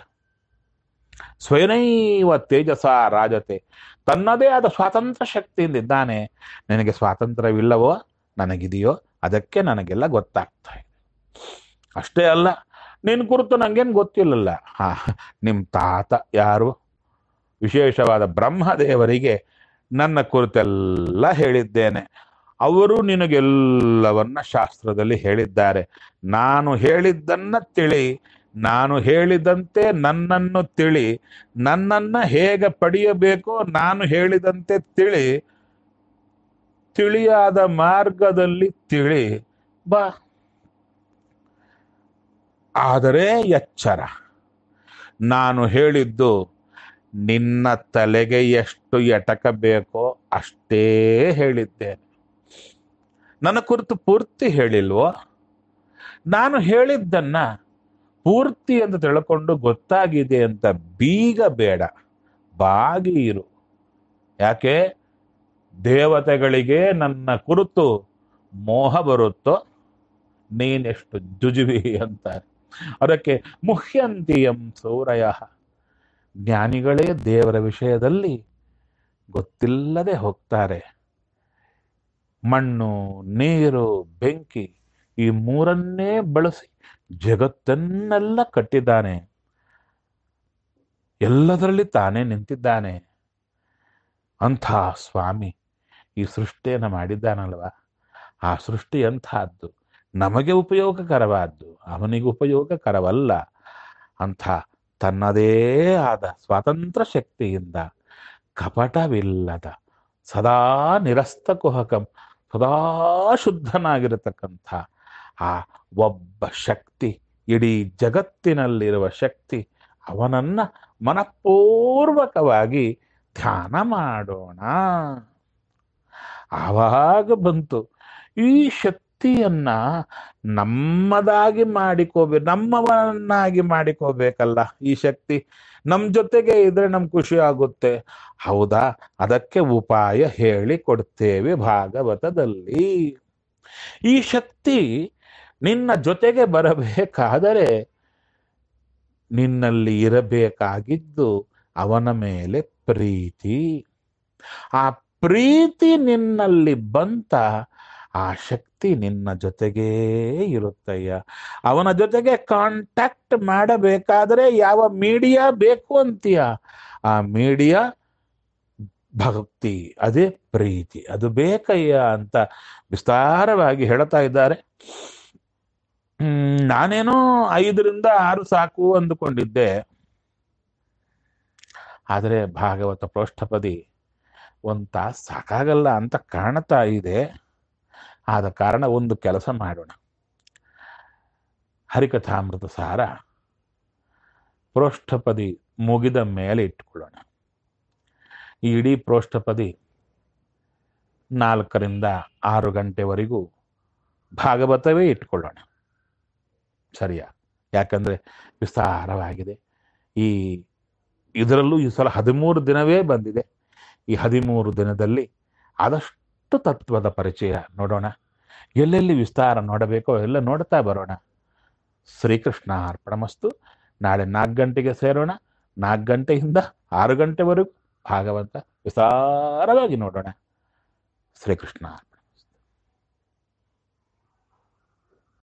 ಸ್ವಯನೈವ ತೇಜಸ ರಾಜತೆ ತನ್ನದೇ ಆದ ಸ್ವಾತಂತ್ರ್ಯ ಶಕ್ತಿಯಿಂದ ಇದ್ದಾನೆ ನಿನಗೆ ಸ್ವಾತಂತ್ರ್ಯವಿಲ್ಲವೋ ನನಗಿದೆಯೋ ಅದಕ್ಕೆ ನನಗೆಲ್ಲ ಗೊತ್ತಾಗ್ತಾ ಇದೆ ಅಷ್ಟೇ ಅಲ್ಲ ನಿನ್ನ ಕುರಿತು ನಂಗೇನು ಗೊತ್ತಿಲ್ಲಲ್ಲ ಹಾ ನಿಮ್ಮ ತಾತ ಯಾರು ವಿಶೇಷವಾದ ಬ್ರಹ್ಮದೇವರಿಗೆ ನನ್ನ ಕುರಿತೆಲ್ಲ ಹೇಳಿದ್ದೇನೆ ಅವರು ನಿನಗೆಲ್ಲವನ್ನ ಶಾಸ್ತ್ರದಲ್ಲಿ ಹೇಳಿದ್ದಾರೆ ನಾನು ಹೇಳಿದ್ದನ್ನ ತಿಳಿ ನಾನು ಹೇಳಿದಂತೆ ನನ್ನನ್ನು ತಿಳಿ ನನ್ನನ್ನ ಹೇಗೆ ಪಡೆಯಬೇಕೋ ನಾನು ಹೇಳಿದಂತೆ ತಿಳಿ ತಿಳಿಯಾದ ಮಾರ್ಗದಲ್ಲಿ ತಿಳಿ ಬಾ ಆದರೆ ಎಚ್ಚರ ನಾನು ಹೇಳಿದ್ದು ನಿನ್ನ ತಲೆಗೆ ಎಷ್ಟು ಎಟಕ ಬೇಕೋ ಅಷ್ಟೇ ಹೇಳಿದ್ದೇನೆ ನನ್ನ ಕುರಿತು ಪೂರ್ತಿ ಹೇಳಿಲ್ವೋ ನಾನು ಹೇಳಿದ್ದನ್ನ ಪೂರ್ತಿ ಅಂತ ತಿಳ್ಕೊಂಡು ಗೊತ್ತಾಗಿದೆ ಅಂತ ಬೀಗ ಬೇಡ ಬಾಗಿ ಇರು ಯಾಕೆ ದೇವತೆಗಳಿಗೆ ನನ್ನ ಕುರಿತು ಮೋಹ ಬರುತ್ತೋ ನೀನೆಷ್ಟು ಜುಜುವಿ ಅಂತ ಅದಕ್ಕೆ ಮುಹ್ಯಂತಿಯಂ ಸೌರಯ ಜ್ಞಾನಿಗಳೇ ದೇವರ ವಿಷಯದಲ್ಲಿ ಗೊತ್ತಿಲ್ಲದೆ ಹೋಗ್ತಾರೆ ಮಣ್ಣು ನೀರು ಬೆಂಕಿ ಈ ಮೂರನ್ನೇ ಬಳಸಿ ಜಗತ್ತನ್ನೆಲ್ಲ ಕಟ್ಟಿದ್ದಾನೆ ಎಲ್ಲದರಲ್ಲಿ ತಾನೇ ನಿಂತಿದ್ದಾನೆ ಅಂಥ ಸ್ವಾಮಿ ಈ ಸೃಷ್ಟಿಯನ್ನು ಮಾಡಿದ್ದಾನಲ್ವ ಆ ಸೃಷ್ಟಿ ಎಂಥದ್ದು ನಮಗೆ ಉಪಯೋಗಕರವಾದ್ದು ಅವನಿಗೆ ಉಪಯೋಗಕರವಲ್ಲ ಅಂಥ ತನ್ನದೇ ಆದ ಸ್ವಾತಂತ್ರ್ಯ ಶಕ್ತಿಯಿಂದ ಕಪಟವಿಲ್ಲದ ಸದಾ ನಿರಸ್ತ ಕುಹಕಂ ಸದಾ ಶುದ್ಧನಾಗಿರತಕ್ಕಂಥ ಆ ಒಬ್ಬ ಶಕ್ತಿ ಇಡೀ ಜಗತ್ತಿನಲ್ಲಿರುವ ಶಕ್ತಿ ಅವನನ್ನ ಮನಪೂರ್ವಕವಾಗಿ ಧ್ಯಾನ ಮಾಡೋಣ ಆವಾಗ ಬಂತು ಈ ಶಕ್ತಿಯನ್ನ ನಮ್ಮದಾಗಿ ಮಾಡಿಕೋಬೇಕು ನಮ್ಮವನ್ನಾಗಿ ಮಾಡಿಕೋಬೇಕಲ್ಲ ಈ ಶಕ್ತಿ ನಮ್ಮ ಜೊತೆಗೆ ಇದ್ರೆ ನಮ್ಗೆ ಖುಷಿ ಆಗುತ್ತೆ ಹೌದಾ ಅದಕ್ಕೆ ಉಪಾಯ ಹೇಳಿ ಕೊಡ್ತೇವೆ ಭಾಗವತದಲ್ಲಿ ಈ ಶಕ್ತಿ ನಿನ್ನ ಜೊತೆಗೆ ಬರಬೇಕಾದರೆ ನಿನ್ನಲ್ಲಿ ಇರಬೇಕಾಗಿದ್ದು ಅವನ ಮೇಲೆ ಪ್ರೀತಿ ಆ ಪ್ರೀತಿ ನಿನ್ನಲ್ಲಿ ಬಂತ ಆ ಶಕ್ತಿ ನಿನ್ನ ಜೊತೆಗೇ ಇರುತ್ತಯ್ಯ ಅವನ ಜೊತೆಗೆ ಕಾಂಟ್ಯಾಕ್ಟ್ ಮಾಡಬೇಕಾದ್ರೆ ಯಾವ ಮೀಡಿಯಾ ಬೇಕು ಅಂತೀಯ ಆ ಮೀಡಿಯಾ ಭಕ್ತಿ ಅದೇ ಪ್ರೀತಿ ಅದು ಬೇಕಯ್ಯ ಅಂತ ವಿಸ್ತಾರವಾಗಿ ಹೇಳ್ತಾ ಇದ್ದಾರೆ ಹ್ಮ್ ನಾನೇನೋ ಐದರಿಂದ ಆರು ಸಾಕು ಅಂದುಕೊಂಡಿದ್ದೆ ಆದರೆ ಭಾಗವತ ಪ್ರೋಷ್ಠಪದಿ ಒಂದು ತಾಸು ಸಾಕಾಗಲ್ಲ ಅಂತ ಕಾಣ್ತಾ ಇದೆ ಆದ ಕಾರಣ ಒಂದು ಕೆಲಸ ಮಾಡೋಣ ಹರಿಕಥಾಮೃತ ಸಾರ ಪ್ರೋಷ್ಠಪದಿ ಮುಗಿದ ಮೇಲೆ ಇಟ್ಕೊಳ್ಳೋಣ ಈ ಇಡೀ ಪ್ರೋಷ್ಠಪದಿ ನಾಲ್ಕರಿಂದ ಆರು ಗಂಟೆವರೆಗೂ ಭಾಗವತವೇ ಇಟ್ಕೊಳ್ಳೋಣ ಸರಿಯಾ ಯಾಕಂದ್ರೆ ವಿಸ್ತಾರವಾಗಿದೆ ಈ ಇದರಲ್ಲೂ ಈ ಸಲ ಹದಿಮೂರು ದಿನವೇ ಬಂದಿದೆ ಈ ಹದಿಮೂರು ದಿನದಲ್ಲಿ ಆದಷ್ಟು ತತ್ವದ ಪರಿಚಯ ನೋಡೋಣ ಎಲ್ಲೆಲ್ಲಿ ವಿಸ್ತಾರ ನೋಡಬೇಕೋ ಎಲ್ಲ ನೋಡ್ತಾ ಬರೋಣ ಶ್ರೀಕೃಷ್ಣ ಅರ್ಪಣಮಸ್ತು ನಾಳೆ ನಾಲ್ಕು ಗಂಟೆಗೆ ಸೇರೋಣ ನಾಲ್ಕು ಗಂಟೆಯಿಂದ ಆರು ಗಂಟೆವರೆಗೂ ಭಾಗವಂತ ವಿಸ್ತಾರವಾಗಿ ನೋಡೋಣ ಶ್ರೀಕೃಷ್ಣ